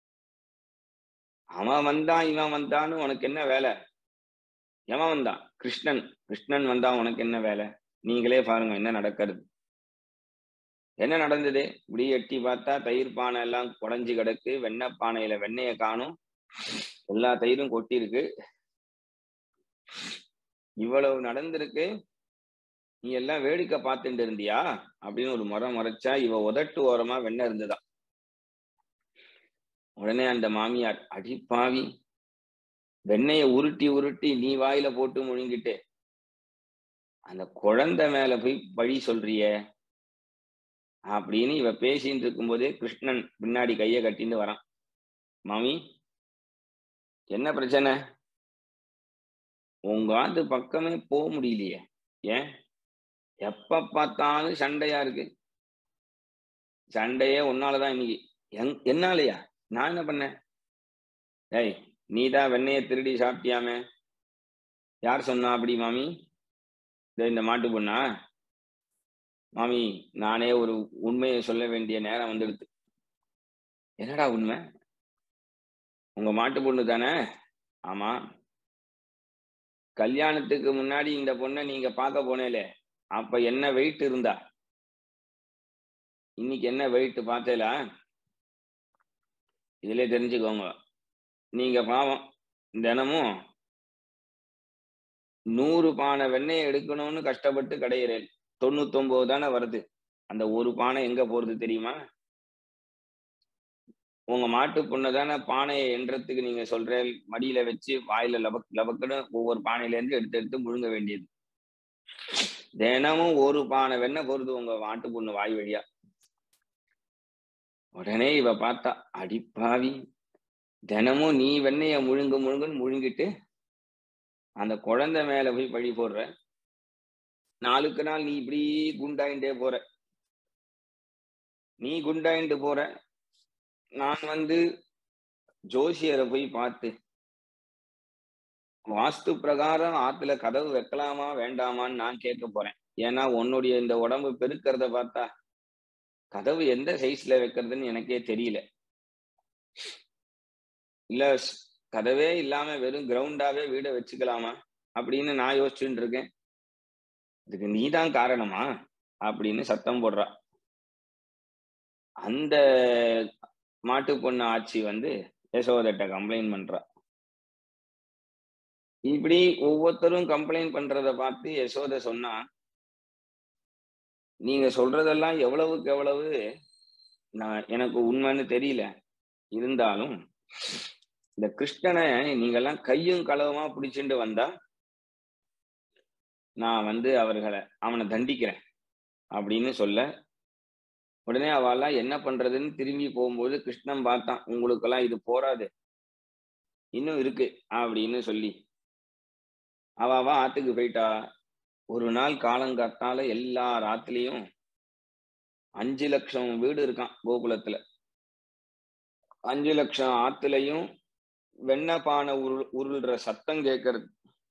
அவன் வந்தான் இவன் வந்தான்னு உனக்கு என்ன வேலை எவன் வந்தான் கிருஷ்ணன் கிருஷ்ணன் வந்தா உனக்கு என்ன வேலை நீங்களே பாருங்க என்ன நடக்கிறது என்ன நடந்தது இப்படி எட்டி பார்த்தா தயிர் பானை எல்லாம் குடஞ்சி கிடக்கு வெண்ணெய் பானையில வெண்ணெய காணும் எல்லா தயிரும் கொட்டியிருக்கு இவ்வளவு நடந்திருக்கு நீ எல்லாம் வேடிக்கை பார்த்துட்டு இருந்தியா அப்படின்னு ஒரு முறை முறைச்சா இவ உதட்டு ஓரமா வெண்ணெய் இருந்துதான் உடனே அந்த மாமியார் அடிப்பாவி வெண்ணெய உருட்டி உருட்டி நீ வாயில போட்டு முழுங்கிட்டு அந்த குழந்தை மேல போய் வழி சொல்றிய அப்படின்னு இவ பேசிட்டு இருக்கும்போதே கிருஷ்ணன் பின்னாடி கைய கட்டிட்டு வரான் மாமி என்ன பிரச்சனை உங்க ஆத்து பக்கமே போக முடியலையே ஏன் எப்ப பார்த்தாலும் சண்டையா இருக்கு சண்டையே உன்னாலதான் இன்னைக்கு எங் என்னாலயா நான் என்ன பண்ணேன் ஏய் நீ தான் வெண்ணைய திருடி சாப்பிட்டியாமே யார் சொன்னா அப்படி மாமி இந்த மாட்டு பொண்ணா மாமி நானே ஒரு உண்மையை சொல்ல வேண்டிய நேரம் வந்துடுது என்னடா உண்மை உங்க மாட்டு பொண்ணு தானே ஆமா கல்யாணத்துக்கு முன்னாடி இந்த பொண்ணை நீங்க பார்க்க போனேலே அப்ப என்ன வெயிட் இருந்தா இன்னைக்கு என்ன வெயிட் பார்த்தேலா இதுல தெரிஞ்சுக்கோங்க நீங்க பாவம் தினமும் நூறு பானை வெண்ணெயை எடுக்கணும்னு கஷ்டப்பட்டு கடையிறேன் தொண்ணூத்தொன்பது தானே வருது அந்த ஒரு பானை எங்க போறது தெரியுமா உங்க மாட்டு பொண்ணு தானே பானையை எண்றதுக்கு நீங்க சொல்ற மடியில வச்சு வாயில லபக் லபக்குன்னு ஒவ்வொரு பானையில இருந்து எடுத்து எடுத்து முழுங்க வேண்டியது தினமும் ஒரு பானை வெண்ணெய் போறது உங்க மாட்டு பொண்ணு வாய் வழியா உடனே இவ பார்த்தா அடிப்பாவி தினமும் நீ வெண்ணைய முழுங்க முழுங்குன்னு முழுங்கிட்டு அந்த குழந்தை மேல போய் பழி போடுற நாளுக்கு நாள் நீ இப்படி குண்டாயிண்டே போற நீ குண்டாயிண்டு போற நான் வந்து ஜோசியரை போய் பார்த்து வாஸ்து பிரகாரம் ஆத்துல கதவு வைக்கலாமா வேண்டாமான்னு நான் கேட்க போறேன் ஏன்னா உன்னுடைய இந்த உடம்பு பெருக்கிறத பார்த்தா கதவு எந்த சைஸ்ல வைக்கிறதுன்னு எனக்கே தெரியல இல்ல கதவே இல்லாம வெறும் கிரவுண்டாவே வீடை வச்சுக்கலாமா அப்படின்னு நான் யோசிச்சுட்டு இருக்கேன் இதுக்கு நீதான் காரணமா அப்படின்னு சத்தம் போடுறா அந்த மாட்டு பொண்ணு ஆட்சி வந்து யசோதட்ட கம்ப்ளைண்ட் பண்றா இப்படி ஒவ்வொருத்தரும் கம்ப்ளைண்ட் பண்றத பார்த்து யசோத சொன்னா நீங்க சொல்றதெல்லாம் எவ்வளவுக்கு எவ்வளவு நான் எனக்கு உண்மைன்னு தெரியல இருந்தாலும் இந்த கிருஷ்ணனை நீங்கெல்லாம் கையும் களவுமா பிடிச்சிட்டு வந்தா நான் வந்து அவர்களை அவனை தண்டிக்கிறேன் அப்படின்னு சொல்ல உடனே அவெல்லாம் என்ன பண்றதுன்னு திரும்பி போகும்போது கிருஷ்ணன் பார்த்தான் உங்களுக்கெல்லாம் இது போராது இன்னும் இருக்கு அப்படின்னு சொல்லி அவ ஆத்துக்கு போயிட்டா ஒரு நாள் காலங்காத்தால எல்லா ராத்திலையும் அஞ்சு லட்சம் வீடு இருக்கான் கோகுலத்துல அஞ்சு லட்சம் ஆத்துலையும் வெண்ணப்பானை உருள் உருள்ற சத்தம் கேட்கறது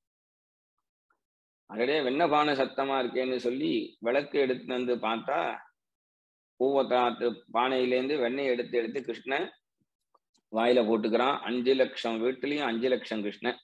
அடடே வெண்ணப்பானை சத்தமா இருக்கேன்னு சொல்லி விளக்கு எடுத்து வந்து பார்த்தா ஒவ்வொருத்த பானையிலேருந்து வெண்ணெய் எடுத்து எடுத்து கிருஷ்ணன் வாயில போட்டுக்கிறான் அஞ்சு லட்சம் வீட்டுலயும் அஞ்சு லட்சம் கிருஷ்ணன்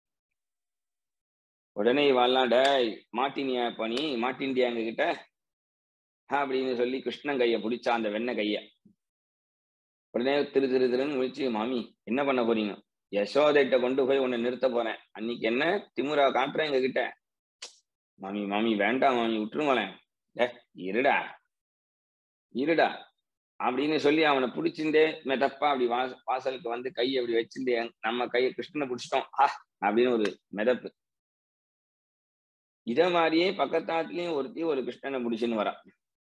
உடனே இவாள்லாம் டேய் மாட்டினியா பணி மாட்டின்டியா எங்க கிட்ட அப்படின்னு சொல்லி கிருஷ்ணன் கைய பிடிச்சா அந்த வெண்ணெய் கைய உடனே திரு திரு திருன்னு முடிச்சு மாமி என்ன பண்ண போறீங்க யசோதைட்ட கொண்டு போய் உன்னை நிறுத்த போறேன் அன்னைக்கு என்ன திமுறா காட்டுறேன் எங்க கிட்ட மாமி மாமி வேண்டாம் மாமி விட்டுருங்களேன் ஏ இருடா இருடா அப்படின்னு சொல்லி அவனை பிடிச்சிருந்தே மெதப்பா அப்படி வாச வாசலுக்கு வந்து கையை அப்படி வச்சிருந்தே நம்ம கையை கிருஷ்ணனை பிடிச்சிட்டோம் ஆ அப்படின்னு ஒரு மெதப்பு இத மாதிரியே பக்கத்தாத்துலயும் ஒருத்தி ஒரு கிருஷ்ணனை பிடிச்சுன்னு வரா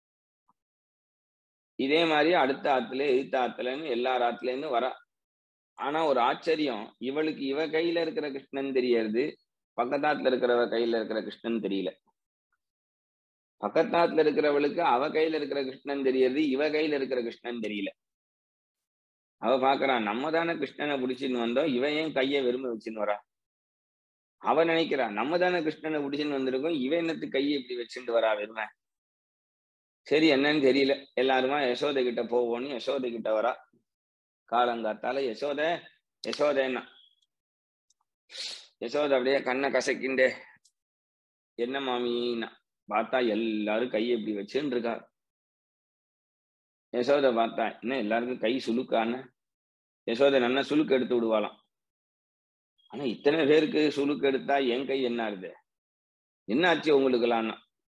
இதே மாதிரி அடுத்த ஆத்துல எதிர்த்த ஆத்துலன்னு எல்லா ஆத்துல இருந்து வரா ஆனா ஒரு ஆச்சரியம் இவளுக்கு இவ கையில இருக்கிற கிருஷ்ணன் தெரியறது பக்கத்தாத்துல இருக்கிறவ கையில இருக்கிற கிருஷ்ணன் தெரியல பக்கத்தாத்துல இருக்கிறவளுக்கு அவ கையில இருக்கிற கிருஷ்ணன் தெரியறது இவ கையில இருக்கிற கிருஷ்ணன் தெரியல அவ பாக்குறான் நம்ம தானே கிருஷ்ணனை பிடிச்சின்னு வந்தோம் இவன் ஏன் கைய வெறுமை வச்சுன்னு வரா அவ நினைக்கிறா நம்ம தானே கிருஷ்ணனை பிடிச்சின்னு வந்திருக்கோம் இவ என்னத்துக்கு கையை இப்படி வச்சுட்டு வரா வெறுமை சரி என்னன்னு தெரியல எல்லாருமா யசோதை கிட்ட போவோன்னு யசோதை கிட்ட வரா காலங்காத்தால யசோத யசோதன்னா யசோத அப்படியே கண்ணை கசக்கிண்டே என்ன மாமின்னா பார்த்தா எல்லாரும் கையை இப்படி வச்சுன்னு இருக்கா யசோத பார்த்தா என்ன எல்லாருக்கும் கை சுலுக்கான்னு யசோத நல்லா சுலுக்கு எடுத்து விடுவாளாம் ஆனா இத்தனை பேருக்கு சுழுக்கு எடுத்தா என் கை என்ன ஆகுது என்ன ஆச்சு உங்களுக்கெல்லாம்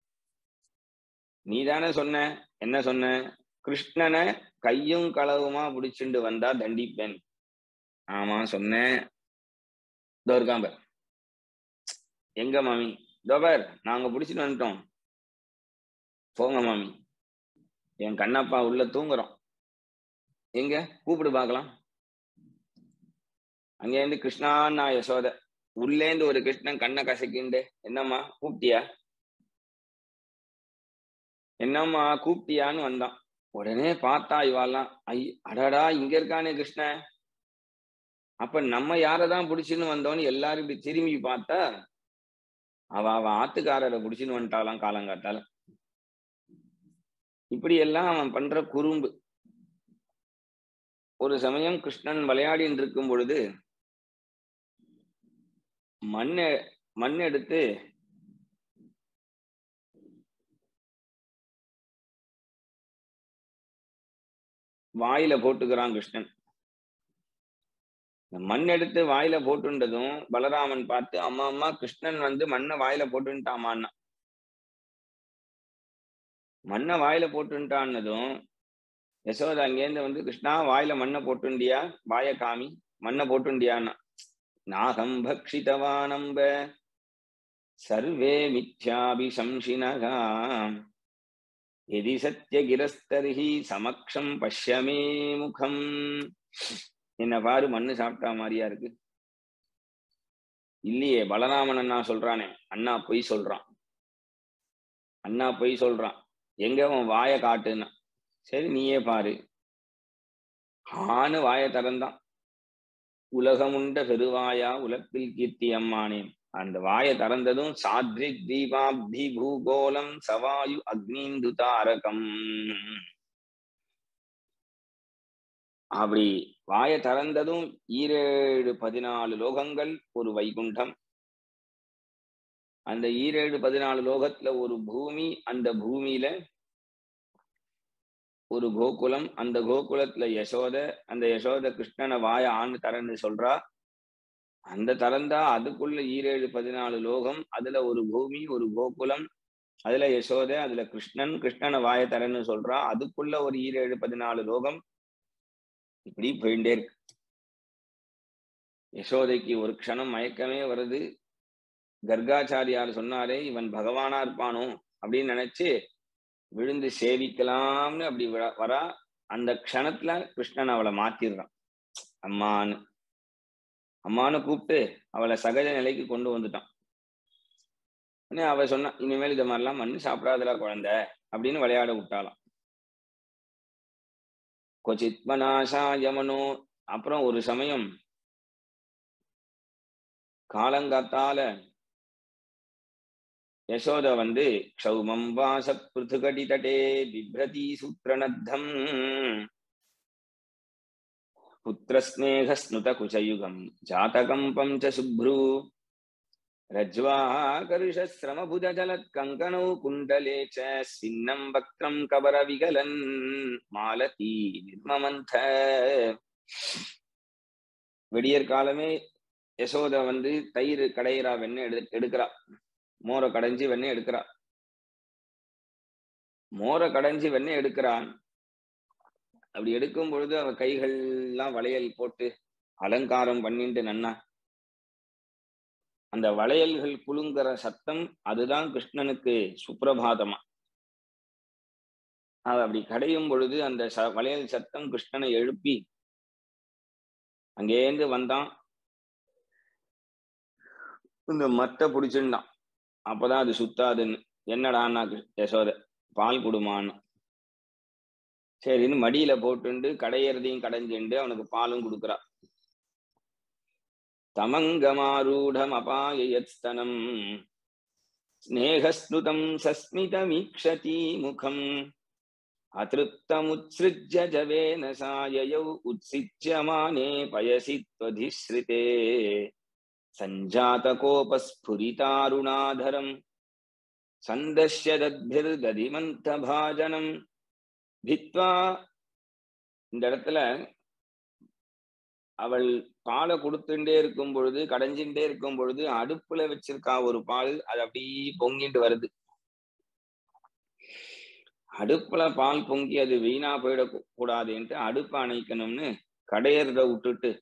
நீ தானே சொன்ன என்ன சொன்ன கிருஷ்ணனை கையும் களவுமா பிடிச்சிட்டு வந்தா தண்டிப்பேன் ஆமா சொன்னேன் இதோ இருக்கான் பார் எங்க மாமி இதோ பார் நாங்க பிடிச்சிட்டு வந்துட்டோம் போங்க மாமி என் கண்ணப்பா உள்ள தூங்குறோம் எங்க கூப்பிடு பார்க்கலாம் அங்கேருந்து கிருஷ்ணான்னா யசோத உள்ளேந்து ஒரு கிருஷ்ணன் கண்ணை கசக்கிண்டு என்னம்மா கூப்பிட்டியா என்னம்மா கூப்பிட்டியான்னு வந்தான் உடனே பார்த்தா இவாலாம் ஐ அடடா இங்க இருக்கானே கிருஷ்ணன் அப்ப நம்ம யாரதான் பிடிச்சின்னு வந்தோன்னு எல்லாரும் இப்படி திரும்பி பார்த்தா அவ அவ ஆத்துக்காரரை பிடிச்சின்னு வந்துட்டாலாம் காலங்காத்தால இப்படி எல்லாம் அவன் பண்ற குறும்பு ஒரு சமயம் கிருஷ்ணன் விளையாடின்னு இருக்கும் பொழுது மண்ணை மண் எடுத்து வாயில போட்டுக்கிறான் கிருஷ்ணன் இந்த மண் எடுத்து வாயில போட்டுண்டதும் பலராமன் பார்த்து அம்மா அம்மா கிருஷ்ணன் வந்து மண்ணை வாயில போட்டுட்டாமான்னா மண்ணை வாயில போட்டுட்டான்னதும் யசோதா அங்கேருந்து வந்து கிருஷ்ணா வாயில மண்ணை போட்டுண்டியா வாய காமி மண்ணை போட்டுண்டியான்னா நாகம் பக்ஷிதவானம்ப சர்வே மித்யாபிசம்சினகா எதி சத்தியகிரஸ்தர்ஹி சமக்ஷம் பஷ்யமே முகம் என்ன பாரு மண்ணு சாப்பிட்டா மாதிரியா இருக்கு இல்லையே பலராமன் அண்ணா சொல்றானே அண்ணா பொய் சொல்றான் அண்ணா பொய் சொல்றான் எங்க அவன் வாய காட்டுன்னா சரி நீயே பாரு ஆணு வாய திறந்தான் உலகமுண்ட பெருவாயா உலப்பில் கீர்த்தி அம்மானேன் அந்த வாயை திறந்ததும் சாத்ரிக் தீபாப்தி பூகோலம் சவாயு அக்னீந்து தாரகம் அப்படி வாயை திறந்ததும் ஈரேழு பதினாலு லோகங்கள் ஒரு வைகுண்டம் அந்த ஈரேழு பதினாலு லோகத்துல ஒரு பூமி அந்த பூமியில ஒரு கோகுலம் அந்த கோகுலத்துல யசோத அந்த யசோத கிருஷ்ணனை வாய ஆண்டு தரன்னு சொல்றா அந்த தரந்தா அதுக்குள்ள ஈரேழு பதினாலு லோகம் அதுல ஒரு பூமி ஒரு கோகுலம் அதுல யசோத அதுல கிருஷ்ணன் கிருஷ்ணனை வாய தரன்னு சொல்றா அதுக்குள்ள ஒரு ஈரேழு பதினாலு லோகம் இப்படி போயிட்டே இருக்கு யசோதைக்கு ஒரு க்ஷணம் மயக்கமே வருது கர்காச்சாரியார் சொன்னாரே இவன் பகவானா இருப்பானோ அப்படின்னு நினைச்சு விழுந்து சேவிக்கலாம்னு அப்படி வரா அந்த க்ஷணத்துல கிருஷ்ணன் அவளை மாத்திடுறான் அம்மான்னு அம்மான்னு கூப்பிட்டு அவளை சகஜ நிலைக்கு கொண்டு வந்துட்டான் உடனே அவ சொன்னா இனிமேல் இது மாதிரிலாம் மண்ணு சாப்பிடாதல குழந்தை அப்படின்னு விளையாட விட்டாலாம் கொச்சித் மனாசா யமனோ அப்புறம் ஒரு சமயம் காலங்காத்தால யசோத வந்து க்ஷௌமம் வாச பிருத்துகடி தட்டே பிப்ரதி சூத்திரநத்தம் पुत्रस्नेहस्नुतकुचयुगं जातकम्पं च शुभ्रू रज्वाकर्षश्रमभुजजलत्कङ्कणौ कुण्डले च स्विन्नं वक्त्रं कबरविगलन् मालती நிர்மமந்த விடியற் காலமே யசோத வந்து தயிர் கடையிறா வெண்ணெய் எடு எடுக்கிறா மோரை கடைஞ்சி வெண்ணெய் எடுக்கிறா மோரை கடைஞ்சி வெண்ணெய் எடுக்கிறான் அப்படி எடுக்கும் பொழுது அவ கைகள்லாம் வளையல் போட்டு அலங்காரம் பண்ணிட்டு நன்னா அந்த வளையல்கள் குலுங்குற சத்தம் அதுதான் கிருஷ்ணனுக்கு சுப்பிரபாதமா அவ அப்படி கடையும் பொழுது அந்த ச வளையல் சத்தம் கிருஷ்ணனை எழுப்பி அங்கேருந்து வந்தான் இந்த மத்த பிடிச்சிருந்தான் அப்பதான் அது சுத்தாதுன்னு என்னடான்னா யசோத பால் குடுமான்னு சரின்னு மடியில போட்டுண்டு கடையறதையும் கடைஞ்சுண்டு அவனுக்கு பாலும் கொடுக்குறா தமங்கமாரூடம் அபாயஸ்தனம் ஸ்நேகஸ்னுதம் சஸ்மிதமீக்ஷதி முகம் அதிருப்தமுத்ஸ்ருஜ்ய ஜவேன சாயயௌ உத்சிஜ்யமானே பயசி त्वधिश्रिते सञ्जातकोपस्फुरितारुणाधरम् सन्दश्य दद्भिर्दधिमन्तभाजनम् भित्वा இந்த இடத்துல அவள் பாலை கொடுத்துட்டே இருக்கும் பொழுது கடைஞ்சுட்டே இருக்கும் பொழுது அடுப்புல வச்சிருக்கா ஒரு பால் அது அப்படியே பொங்கிட்டு வருது அடுப்புல பால் பொங்கி அது வீணா போயிட கூடாதுன்ட்டு அடுப்பை அணைக்கணும்னு கடையறத விட்டுட்டு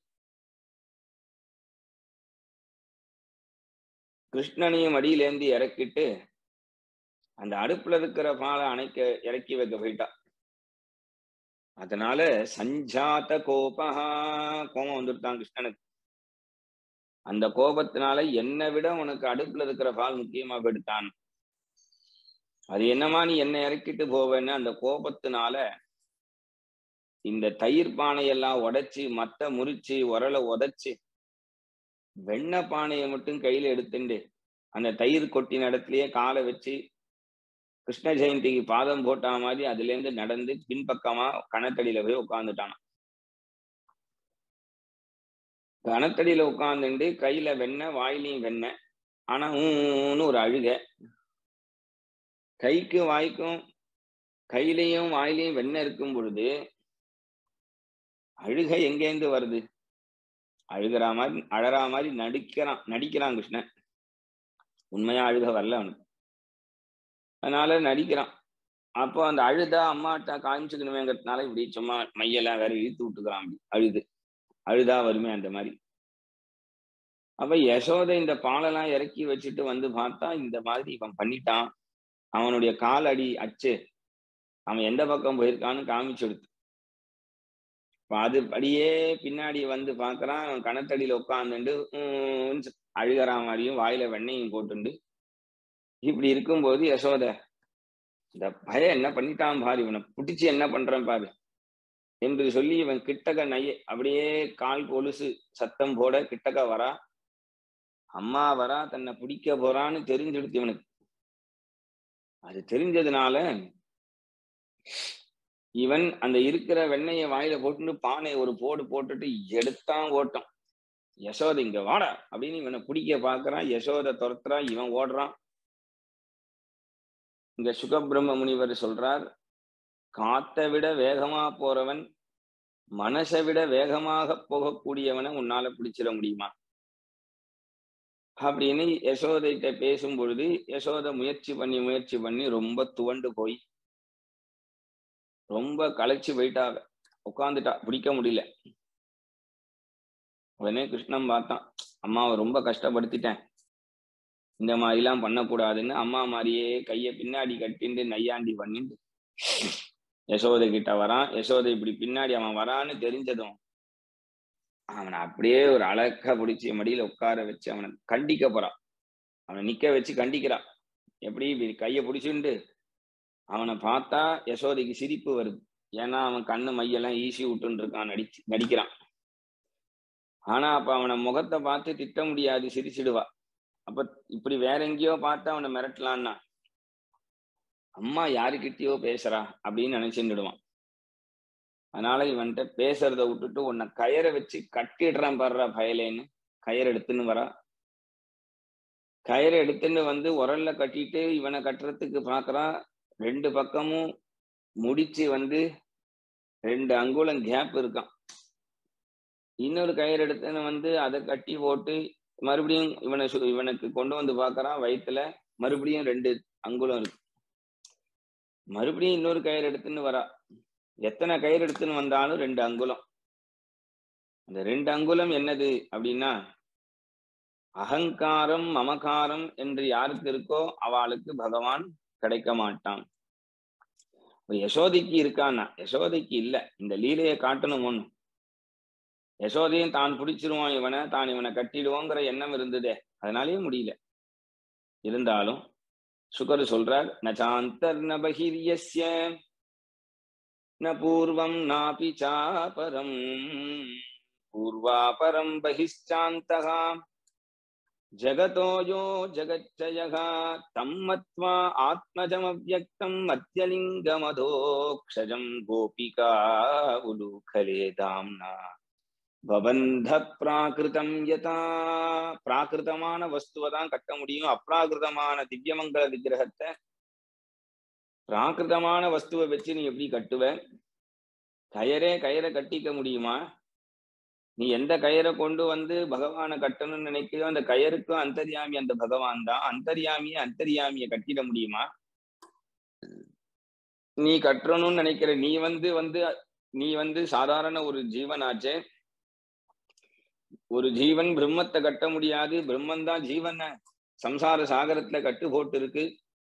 கிருஷ்ணனையும் மடியிலேந்து இறக்கிட்டு அந்த அடுப்புல இருக்கிற பாலை அணைக்க இறக்கி வைக்க போயிட்டா அதனால சஞ்சாத கோபஹா கோபம் வந்துட்டான் கிருஷ்ணனுக்கு அந்த கோபத்தினால என்னை விட உனக்கு அடுப்புல இருக்கிற பால் முக்கியமா போயிட்டான் அது என்னமா நீ என்னை இறக்கிட்டு போவேன்னு அந்த கோபத்தினால இந்த தயிர் பானையெல்லாம் உடைச்சு மத்த முறிச்சு உரலை உதைச்சு வெண்ணெய் பானையை மட்டும் கையில எடுத்துண்டு அந்த தயிர் கொட்டின இடத்துலயே காலை வச்சு கிருஷ்ண ஜெயந்திக்கு பாதம் போட்டா மாதிரி அதுல இருந்து நடந்து பின்பக்கமா கணத்தடியில போய் உட்காந்துட்டான் கணத்தடியில உட்காந்துட்டு கையில வெண்ணெய் வாயிலையும் வெண்ணெய் ஆனா ஊன்னு ஒரு அழுக கைக்கும் வாய்க்கும் கையிலையும் வாயிலையும் வெண்ணெய் இருக்கும் பொழுது அழுகை எங்கேருந்து வருது அழுகிற மாதிரி அழறா மாதிரி நடிக்கிறான் நடிக்கிறான் கிருஷ்ணன் உண்மையா அழுக வரல அவனுக்கு அதனால நடிக்கிறான் அப்போ அந்த அழுதா அம்மாட்ட காமிச்சுக்கணுமேங்கிறதுனால இப்படி சும்மா மையெல்லாம் வேற இழுத்து விட்டுக்கிறான் அப்படி அழுது அழுதா வருமே அந்த மாதிரி அப்ப யசோதை இந்த பாலெல்லாம் இறக்கி வச்சுட்டு வந்து பார்த்தா இந்த மாதிரி இவன் பண்ணிட்டான் அவனுடைய கால் அடி அச்சு அவன் எந்த பக்கம் போயிருக்கான்னு காமிச்சு எடுத்து அது அப்படியே பின்னாடி வந்து பாக்குறான் அவன் கணத்தடியில உட்காந்துண்டு அழுகிற மாதிரியும் வாயில வெண்ணையும் போட்டுண்டு இப்படி இருக்கும்போது யசோத இந்த பய என்ன பண்ணிட்டான் பாரு இவனை புடிச்சு என்ன பண்றான் பாரு என்று சொல்லி இவன் கிட்டக்க நைய அப்படியே கால் கொலுசு சத்தம் போட கிட்டக்க வரா அம்மா வரா தன்னை பிடிக்க போறான்னு தெரிஞ்செடுத்து இவனுக்கு அது தெரிஞ்சதுனால இவன் அந்த இருக்கிற வெண்ணெய வாயில போட்டுட்டு பானை ஒரு போடு போட்டுட்டு எடுத்தான் ஓட்டம் யசோத இங்க வாடா அப்படின்னு இவனை பிடிக்க பாக்குறான் யசோத துரத்துறான் இவன் ஓடுறான் இங்க சுகபிரம்ம முனிவர் சொல்றார் காத்தை விட வேகமா போறவன் மனசை விட வேகமாக போகக்கூடியவனை உன்னால பிடிச்சிட முடியுமா அப்படின்னு யசோதைகிட்ட பேசும் பொழுது யசோத முயற்சி பண்ணி முயற்சி பண்ணி ரொம்ப துவண்டு போய் ரொம்ப களைச்சு போயிட்டாவ உட்காந்துட்டா பிடிக்க முடியல உடனே கிருஷ்ணன் பார்த்தான் அம்மாவை ரொம்ப கஷ்டப்படுத்திட்டேன் இந்த மாதிரிலாம் பண்ணக்கூடாதுன்னு அம்மா மாதிரியே கைய பின்னாடி கட்டிண்டு நையாண்டி பண்ணிட்டு யசோதை கிட்ட வரான் யசோதை இப்படி பின்னாடி அவன் வரான்னு தெரிஞ்சதும் அவனை அப்படியே ஒரு அழகா பிடிச்சி மடியில உட்கார வச்சு அவனை கண்டிக்க போறான் அவனை நிக்க வச்சு கண்டிக்கிறான் எப்படி இப்படி கைய பிடிச்சுண்டு அவனை பார்த்தா யசோதைக்கு சிரிப்பு வருது ஏன்னா அவன் கண்ணு மையெல்லாம் ஈசி விட்டுன்னு இருக்கான் நடிச்சு நடிக்கிறான் ஆனா அப்ப அவனை முகத்தை பார்த்து திட்ட முடியாது சிரிச்சிடுவா அப்ப இப்படி வேற எங்கேயோ பார்த்து அவனை மிரட்டலான்னா அம்மா யாருக்கிட்டயோ பேசுறா அப்படின்னு நினைச்சுடுவான் அதனால இவன்கிட்ட பேசுறத விட்டுட்டு உன்னை கயரை வச்சு கட்டிடுறான் பாடுறா பயலேன்னு கயிறு எடுத்துன்னு வரா கயிறை எடுத்துன்னு வந்து உரல்ல கட்டிட்டு இவனை கட்டுறதுக்கு பாக்குறான் ரெண்டு பக்கமும் முடிச்சு வந்து ரெண்டு அங்குலம் கேப் இருக்கான் இன்னொரு கயிறு எடுத்துன்னு வந்து அதை கட்டி போட்டு மறுபடியும் இவனை இவனுக்கு கொண்டு வந்து பாக்குறான் வயிற்றுல மறுபடியும் ரெண்டு அங்குலம் இருக்கு மறுபடியும் இன்னொரு கயிறு எடுத்துன்னு வரா எத்தனை கயிறு எடுத்துன்னு வந்தாலும் ரெண்டு அங்குலம் அந்த ரெண்டு அங்குலம் என்னது அப்படின்னா அகங்காரம் மமகாரம் என்று யாருக்கு இருக்கோ அவளுக்கு பகவான் கிடைக்க மாட்டான் யசோதைக்கு இருக்கான்னா யசோதைக்கு இல்ல இந்த லீலையை காட்டணும் ஒண்ணு யசோதையும் தான் பிடிச்சிருவான் இவனை தான் இவனை கட்டிடுவோங்கிற எண்ணம் இருந்ததே அதனாலேயே முடியல இருந்தாலும் சுகர் சொல்றார் நச்சாந்தர் ந பகிரியஸ்ய ந பூர்வம் நாபி சாபரம் பூர்வாபரம் பகிஷ்சாந்தகா ஜகதோ யோ ஜகச்சயः தம் மத்வா ஆத்மஜமவ்யக்தம் மத்தியலிங்கமதோக்ஷஜம் கோபிகா உலூகலே தாம்னா பவந்த பிராகிருதம் யதா பிராகிருதமான வஸ்துவை தான் கட்ட முடியும் அப்ராகிருதமான திவ்யமங்கல விக்கிரகத்தை பிராகிருதமான வஸ்துவை வச்சு நீ எப்படி கட்டுவ கயரே கயரை கட்டிக்க முடியுமா நீ எந்த கயிறை கொண்டு வந்து பகவானை கட்டணும்னு நினைக்கிறியோ அந்த கயருக்கும் அந்தர்யாமி அந்த பகவான் தான் அந்தர்யாமிய அந்தர்யாமிய கட்டிட முடியுமா நீ கட்டணும்னு நினைக்கிற நீ வந்து வந்து நீ வந்து சாதாரண ஒரு ஜீவனாச்சே ஒரு ஜீவன் பிரம்மத்தை கட்ட முடியாது பிரம்மன் தான் ஜீவனை சம்சார சாகரத்துல கட்டு போட்டு இருக்கு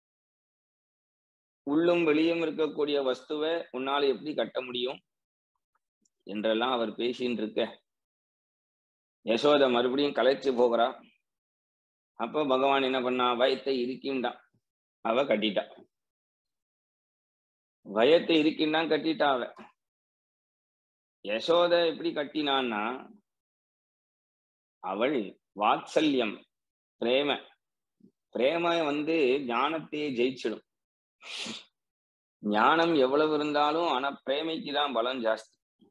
உள்ளும் வெளியும் இருக்கக்கூடிய வஸ்துவை உன்னால எப்படி கட்ட முடியும் என்றெல்லாம் அவர் பேசின்னு இருக்க யசோத மறுபடியும் கலைச்சு போகிறா அப்ப பகவான் என்ன பண்ணா வயத்தை இருக்கின்றான் அவ கட்டிட்டா வயத்தை இருக்கின்றான் கட்டிட்டா அவ யசோத எப்படி கட்டினான்னா அவள் வாத்சல்யம் பிரேம பிரேம வந்து ஞானத்தையே ஜெயிச்சிடும் ஞானம் எவ்வளவு இருந்தாலும் ஆனா பிரேமைக்கு தான் பலம் ஜாஸ்தி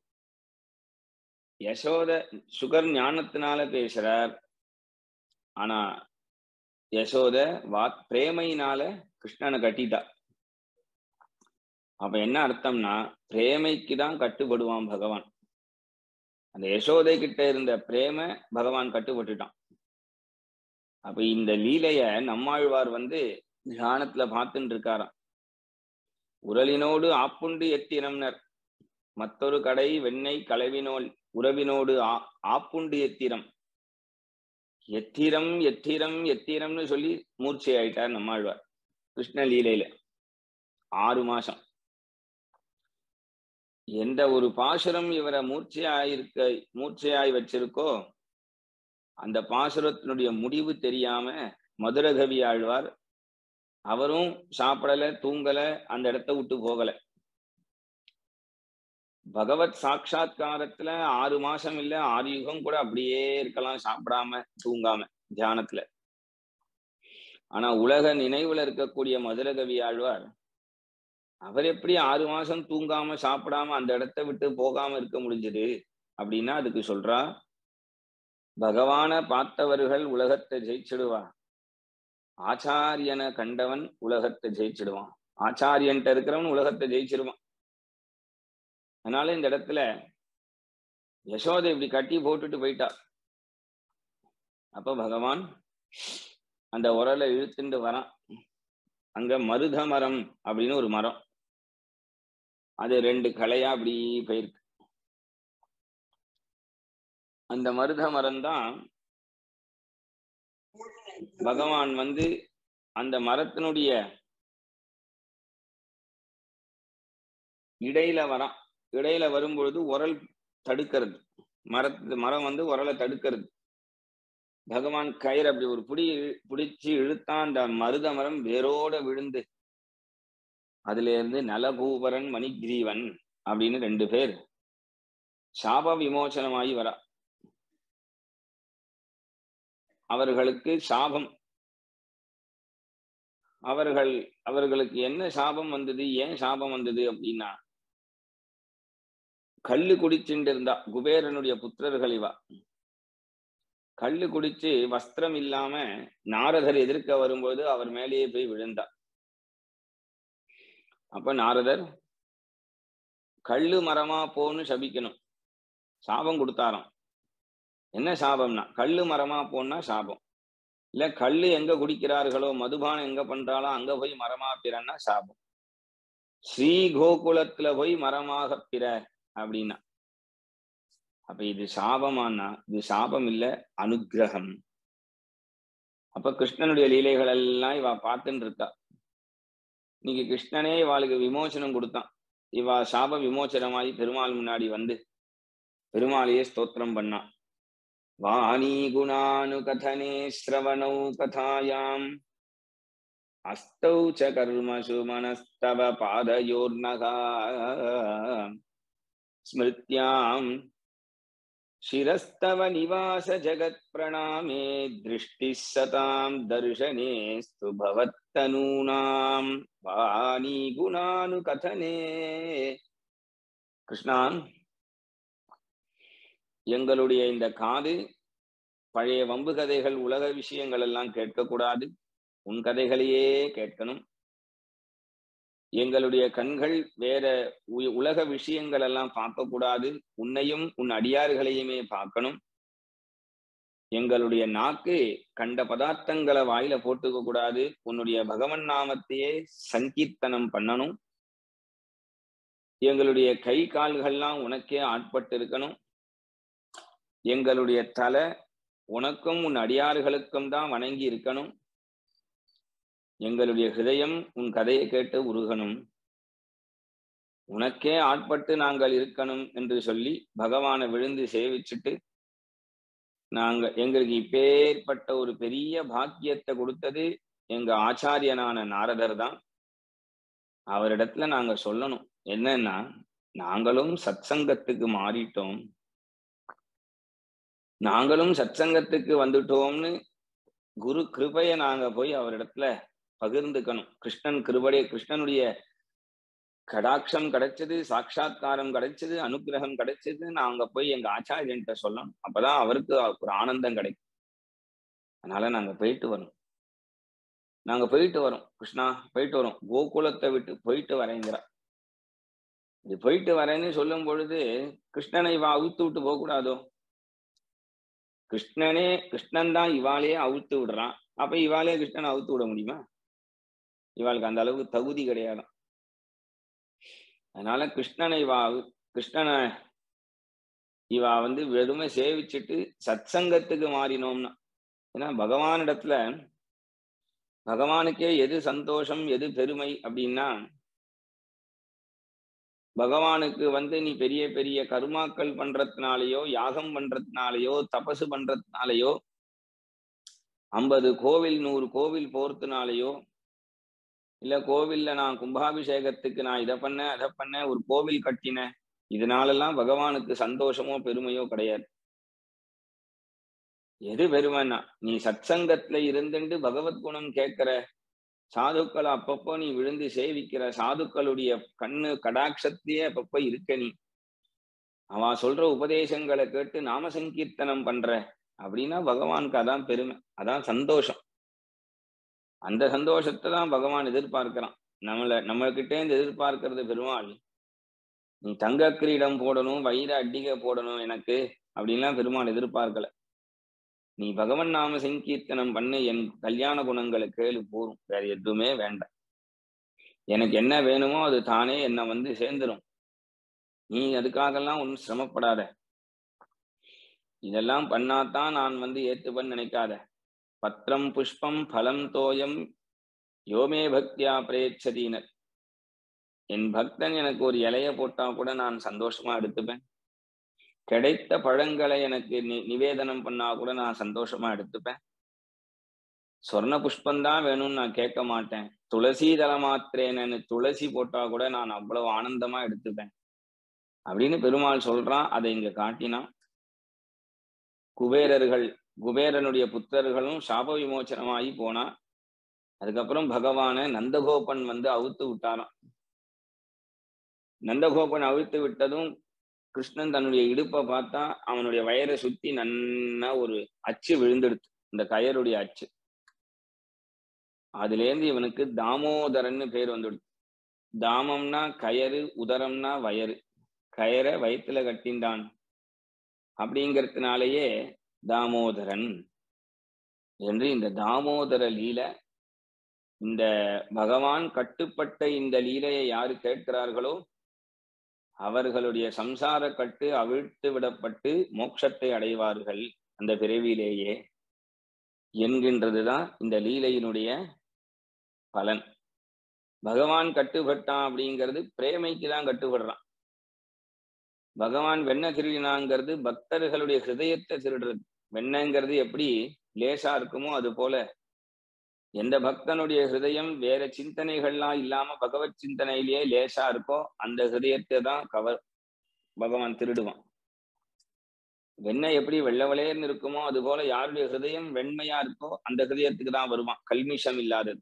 யசோத சுகர் ஞானத்தினால பேசுறார் ஆனா யசோத வா பிரேமையினால கிருஷ்ணனை கட்டிட்டா அப்ப என்ன அர்த்தம்னா பிரேமைக்கு தான் கட்டுப்படுவான் பகவான் அந்த யசோதை கிட்ட இருந்த பிரேம பகவான் கட்டுப்பட்டுட்டான் அப்ப இந்த லீலைய நம்மாழ்வார் வந்து தியானத்துல பார்த்துட்டு இருக்காராம் உரலினோடு ஆப்புண்டு எத்திரம்னர் மற்றொரு கடை வெண்ணெய் களவினோல் உறவினோடு ஆ ஆப்புண்டு எத்திரம் எத்திரம் எத்திரம் எத்திரம்னு சொல்லி மூர்ச்சை ஆயிட்டார் நம்மாழ்வார் கிருஷ்ண லீலையில ஆறு மாசம் எந்த ஒரு பாசுரம் இவரை மூர்ச்சையாயிருக்க மூர்ச்சையாய் வச்சிருக்கோ அந்த பாசுரத்தினுடைய முடிவு தெரியாம மதுரகவி ஆழ்வார் அவரும் சாப்பிடல தூங்கல அந்த இடத்த விட்டு போகல பகவத் சாட்சா்காரத்துல ஆறு மாசம் இல்ல ஆறு யுகம் கூட அப்படியே இருக்கலாம் சாப்பிடாம தூங்காம தியானத்துல ஆனா உலக நினைவுல இருக்கக்கூடிய மதுரகவி ஆழ்வார் அவர் எப்படி ஆறு மாசம் தூங்காம சாப்பிடாம அந்த இடத்த விட்டு போகாம இருக்க முடிஞ்சது அப்படின்னா அதுக்கு சொல்றா பகவான பார்த்தவர்கள் உலகத்தை ஜெயிச்சிடுவா ஆச்சாரியனை கண்டவன் உலகத்தை ஜெயிச்சிடுவான் ஆச்சாரியன்ட்ட இருக்கிறவன் உலகத்தை ஜெயிச்சிடுவான் அதனால இந்த இடத்துல யசோதை இப்படி கட்டி போட்டுட்டு போயிட்டா அப்ப பகவான் அந்த உரலை இழுத்துட்டு வரான் அங்க மருத மரம் அப்படின்னு ஒரு மரம் அது ரெண்டு கலையா அப்படி போயிருக்கு அந்த மருத மரம் தான் பகவான் வந்து அந்த மரத்தினுடைய இடையில வரான் இடையில வரும்பொழுது உரல் தடுக்கிறது மரத்து மரம் வந்து உரலை தடுக்கிறது பகவான் கயிறு அப்படி ஒரு புடி பிடிச்சு இழுத்தான் அந்த மருத மரம் வேரோட விழுந்து அதுல இருந்து நலபூபரன் மணிகிரீவன் அப்படின்னு ரெண்டு பேர் சாப விமோசனமாகி வரா அவர்களுக்கு சாபம் அவர்கள் அவர்களுக்கு என்ன சாபம் வந்தது ஏன் சாபம் வந்தது அப்படின்னா கல்லு குடிச்சுட்டு இருந்தா குபேரனுடைய புத்திரர்கள் இவா கல்லு குடிச்சு வஸ்திரம் இல்லாம நாரதர் எதிர்க்க வரும்போது அவர் மேலேயே போய் விழுந்தா அப்ப நாரதர் கல்லு மரமா போன்னு சபிக்கணும் சாபம் கொடுத்தாராம் என்ன சாபம்னா கல்லு மரமா போன்னா சாபம் இல்ல கல்லு எங்க குடிக்கிறார்களோ மதுபானம் எங்க பண்றாளோ அங்க போய் மரமா பிறன்னா சாபம் ஸ்ரீ கோகுலத்துல போய் மரமாக பிற அப்படின்னா அப்ப இது சாபமானா இது சாபம் இல்ல அனுகிரகம் அப்ப கிருஷ்ணனுடைய லீலைகள் எல்லாம் இவ பார்த்துட்டு இருக்கா இன்னைக்கு கிருஷ்ணனே இவாளுக்கு விமோசனம் கொடுத்தான் இவா சாப விமோசனமாயி பெருமாள் முன்னாடி வந்து பெருமாளையே ஸ்தோத்திரம் பண்ணான் வாணி குணானு கதனே ஸ்ரவணௌ கதாயாம் அஸ்தௌ ச கர்மசு மனஸ்தவ பாதயோர்னகா ஸ்மிருத்யாம் शिरस्तव निवास जगत्प्रणामे दृष्टिः सतां दर्शनेस्तु भवत्तनूनां वाणी गुणानुकथने கிருஷ்ணா எங்களுடைய இந்த காது பழைய வம்பு கதைகள் உலக விஷயங்கள் எல்லாம் கேட்கக்கூடாது உன் கதைகளையே கேட்கணும் எங்களுடைய கண்கள் வேற உ- உலக விஷயங்கள் எல்லாம் பார்க்க கூடாது உன்னையும் உன் அடியார்களையுமே பார்க்கணும் எங்களுடைய நாக்கு கண்ட பதார்த்தங்களை வாயில போட்டுக்க கூடாது உன்னுடைய பகவன் நாமத்தையே சங்கீர்த்தனம் பண்ணணும் எங்களுடைய கை கால்கள்லாம் உனக்கே ஆட்பட்டு இருக்கணும் எங்களுடைய தலை உனக்கும் உன் அடியார்களுக்கும் தான் வணங்கி இருக்கணும் எங்களுடைய ஹிருதயம் உன் கதையை கேட்டு உருகணும் உனக்கே ஆட்பட்டு நாங்கள் இருக்கணும் என்று சொல்லி பகவானை விழுந்து சேவிச்சுட்டு நாங்க எங்களுக்கு இப்பேற்பட்ட ஒரு பெரிய பாக்கியத்தை கொடுத்தது எங்க ஆச்சாரியனான நாரதர் தான் அவரிடத்துல நாங்க சொல்லணும் என்னன்னா நாங்களும் சத்சங்கத்துக்கு மாறிட்டோம் நாங்களும் சத்சங்கத்துக்கு வந்துட்டோம்னு குரு கிருபைய நாங்க போய் அவரிடத்துல பகிர்ந்துக்கணும் கிருஷ்ணன் கிருபடைய கிருஷ்ணனுடைய கடாட்சம் கிடைச்சது சாட்சா்காரம் கிடைச்சது அனுகிரகம் கிடைச்சது நாங்க போய் எங்க ஆச்சாரியன்ட்ட சொல்லணும் அப்பதான் அவருக்கு ஒரு ஆனந்தம் கிடைக்கும் அதனால நாங்க போயிட்டு வரோம் நாங்க போயிட்டு வரோம் கிருஷ்ணா போயிட்டு வரோம் கோகுலத்தை விட்டு போயிட்டு வரேங்கிறா இது போயிட்டு வரேன்னு சொல்லும் பொழுது கிருஷ்ணனை இவா அவுத்து விட்டு போக கூடாதோ கிருஷ்ணனே கிருஷ்ணன் தான் இவாளையே அவுத்து விடுறான் அப்ப இவாளே கிருஷ்ணனை அவுத்து விட முடியுமா இவாளுக்கு அந்த அளவுக்கு தகுதி கிடையாது அதனால கிருஷ்ணனை இவா கிருஷ்ணனை இவா வந்து வெறுமை சேவிச்சுட்டு சத்சங்கத்துக்கு மாறினோம்னா ஏன்னா பகவானிடத்துல பகவானுக்கே எது சந்தோஷம் எது பெருமை அப்படின்னா பகவானுக்கு வந்து நீ பெரிய பெரிய கருமாக்கள் பண்றதுனாலயோ யாகம் பண்றதுனாலயோ தபசு பண்றதுனாலயோ ஐம்பது கோவில் நூறு கோவில் போறதுனாலயோ இல்ல கோவில்ல நான் கும்பாபிஷேகத்துக்கு நான் இதை பண்ணேன் அதை பண்ணேன் ஒரு கோவில் கட்டினேன் இதனாலெல்லாம் பகவானுக்கு சந்தோஷமோ பெருமையோ கிடையாது எது பெருமைன்னா நீ சத்சங்கத்துல இருந்துட்டு பகவத் குணம் கேட்கிற சாதுக்களை அப்பப்போ நீ விழுந்து சேவிக்கிற சாதுக்களுடைய கண்ணு கடாட்சத்தையே அப்பப்போ இருக்க நீ அவன் சொல்ற உபதேசங்களை கேட்டு நாம சங்கீர்த்தனம் பண்ற அப்படின்னா பகவானுக்கு அதான் பெருமை அதான் சந்தோஷம் அந்த சந்தோஷத்தை தான் பகவான் எதிர்பார்க்கிறான் நம்மள நம்ம கிட்டே இருந்து எதிர்பார்க்கறது பெருமாள் நீ தங்க கிரீடம் போடணும் வைர அட்டிகை போடணும் எனக்கு அப்படின்லாம் பெருமாள் எதிர்பார்க்கல நீ பகவன் நாம சங்கீர்த்தனம் பண்ணு என் கல்யாண குணங்களை கேளு போரும் வேற எதுவுமே வேண்டாம் எனக்கு என்ன வேணுமோ அது தானே என்னை வந்து சேர்ந்துடும் நீ அதுக்காகலாம் ஒன்றும் சிரமப்படாத இதெல்லாம் பண்ணாதான் நான் வந்து ஏத்துப்பன்னு நினைக்காத பத்திரம் புஷ்பம் பலம் தோயம் யோமே பக்தியா பிரேட்சதீனர் என் பக்தன் எனக்கு ஒரு இலைய போட்டா கூட நான் சந்தோஷமா எடுத்துப்பேன் கிடைத்த பழங்களை எனக்கு நி நிவேதனம் பண்ணா கூட நான் சந்தோஷமா எடுத்துப்பேன் சொர்ண புஷ்பந்தான் வேணும்னு நான் கேட்க மாட்டேன் துளசி தல மாத்திரேனு துளசி போட்டா கூட நான் அவ்வளவு ஆனந்தமா எடுத்துப்பேன் அப்படின்னு பெருமாள் சொல்றான் அதை இங்க காட்டினான் குபேரர்கள் குபேரனுடைய புத்தர்களும் சாப விமோச்சனமாகி போனா அதுக்கப்புறம் பகவான நந்தகோபன் வந்து அவுத்து விட்டாராம் நந்தகோபன் அவிழ்த்து விட்டதும் கிருஷ்ணன் தன்னுடைய இடுப்பை பார்த்தா அவனுடைய வயரை சுத்தி நன்னா ஒரு அச்சு விழுந்தெடுத்து இந்த கயருடைய அச்சு அதுல இருந்து இவனுக்கு தாமோதரன்னு பேர் வந்துடுது தாமம்னா கயறு உதரம்னா வயறு கயரை வயிற்றுல கட்டின்றான் அப்படிங்கிறதுனாலயே தாமோதரன் என்று இந்த தாமோதர லீல இந்த பகவான் கட்டுப்பட்ட இந்த லீலையை யாரு கேட்கிறார்களோ அவர்களுடைய சம்சார கட்டு அவிழ்த்து விடப்பட்டு மோட்சத்தை அடைவார்கள் அந்த பிறவியிலேயே என்கின்றதுதான் இந்த லீலையினுடைய பலன் பகவான் கட்டுப்பட்டான் அப்படிங்கிறது பிரேமைக்கு தான் கட்டுப்படுறான் பகவான் வெண்ண திருடினாங்கிறது பக்தர்களுடைய ஹிருதயத்தை திருடுறது வெண்ணங்கிறது எப்படி லேசா இருக்குமோ அது போல எந்த பக்தனுடைய ஹிருதயம் வேற சிந்தனைகள்லாம் இல்லாம பகவத் சிந்தனையிலேயே லேசா இருக்கோ அந்த ஹிருதயத்தை தான் கவர் பகவான் திருடுவான் வெண்ணெய் எப்படி வெள்ளவளேன்னு இருக்குமோ அது போல யாருடைய ஹிருதயம் வெண்மையா இருக்கோ அந்த ஹிருதயத்துக்கு தான் வருவான் கல்மிஷம் இல்லாதது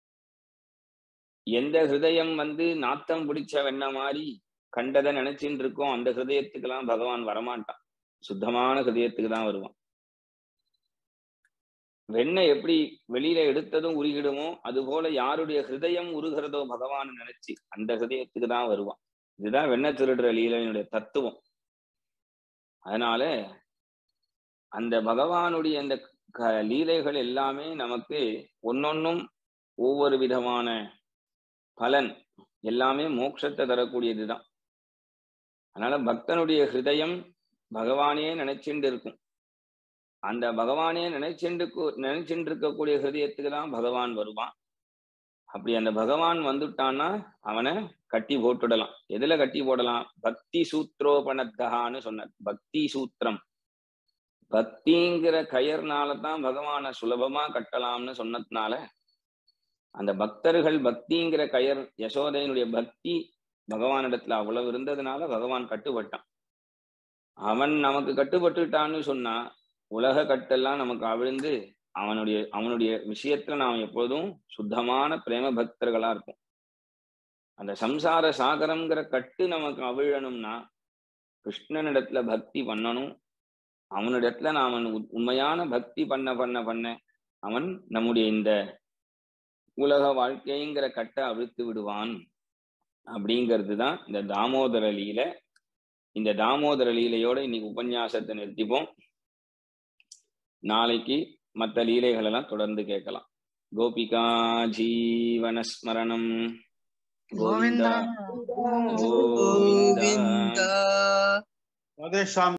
எந்த ஹிருதயம் வந்து நாத்தம் பிடிச்ச வெண்ணெய் மாதிரி கண்டதை நினைச்சுட்டு இருக்கோம் அந்த ஹிருதயத்துக்கெல்லாம் பகவான் வரமாட்டான் சுத்தமான ஹிருதயத்துக்கு தான் வருவான் வெண்ணெய் எப்படி வெளியில எடுத்ததும் உருகிடுமோ அது போல யாருடைய ஹிருதயம் உருகிறதோ பகவான் நினைச்சு அந்த ஹிருதயத்துக்கு தான் வருவான் இதுதான் வெண்ணெய் திருடுற லீலையினுடைய தத்துவம் அதனால அந்த பகவானுடைய அந்த க- லீலைகள் எல்லாமே நமக்கு ஒன்னொன்னும் ஒவ்வொரு விதமான பலன் எல்லாமே மோட்சத்தை தரக்கூடியதுதான் அதனால பக்தனுடைய ஹிருதயம் பகவானே நினைச்சுட்டு இருக்கும் அந்த பகவானே நினைச்சுண்டு நினைச்சுட்டு இருக்கக்கூடிய ஹிருதயத்துக்கு தான் பகவான் வருவான் அப்படி அந்த பகவான் வந்துட்டான்னா அவனை கட்டி போட்டுடலாம் எதுல கட்டி போடலாம் பக்தி சூத்ரோபணத்தகான்னு சொன்னார் பக்தி சூத்திரம் பக்திங்கிற கயர்னால தான் பகவானை சுலபமா கட்டலாம்னு சொன்னதுனால அந்த பக்தர்கள் பக்திங்கிற கயர் யசோதையினுடைய பக்தி பகவானிடத்துல அவ்வளவு இருந்ததுனால பகவான் கட்டுப்பட்டான் அவன் நமக்கு கட்டுப்பட்டுட்டான்னு சொன்னா உலக கட்டெல்லாம் நமக்கு அவிழ்ந்து அவனுடைய அவனுடைய விஷயத்துல நாம் எப்போதும் சுத்தமான பிரேம பக்தர்களா இருப்போம் அந்த சம்சார சாகரம்ங்கிற கட்டு நமக்கு அவிழணும்னா கிருஷ்ணனிடத்துல பக்தி பண்ணணும் அவனிடத்துல நாம் உண்- உண்மையான பக்தி பண்ண பண்ண பண்ண அவன் நம்முடைய இந்த உலக வாழ்க்கைங்கிற கட்டை அவிழ்த்து விடுவான் அப்படிங்கிறது தான் இந்த தாமோதர லீலை இந்த தாமோதர லீலையோட இன்னைக்கு உபன்யாசத்தை நிறுத்திப்போம் நாளைக்கு மற்ற லீலைகள் எல்லாம் தொடர்ந்து கேட்கலாம் கோபிகா ஜீவனஸ்மரணம் கோவிந்தா கோவிந்தா கோவிந்தா கோவிந்தா ராதேஷாம்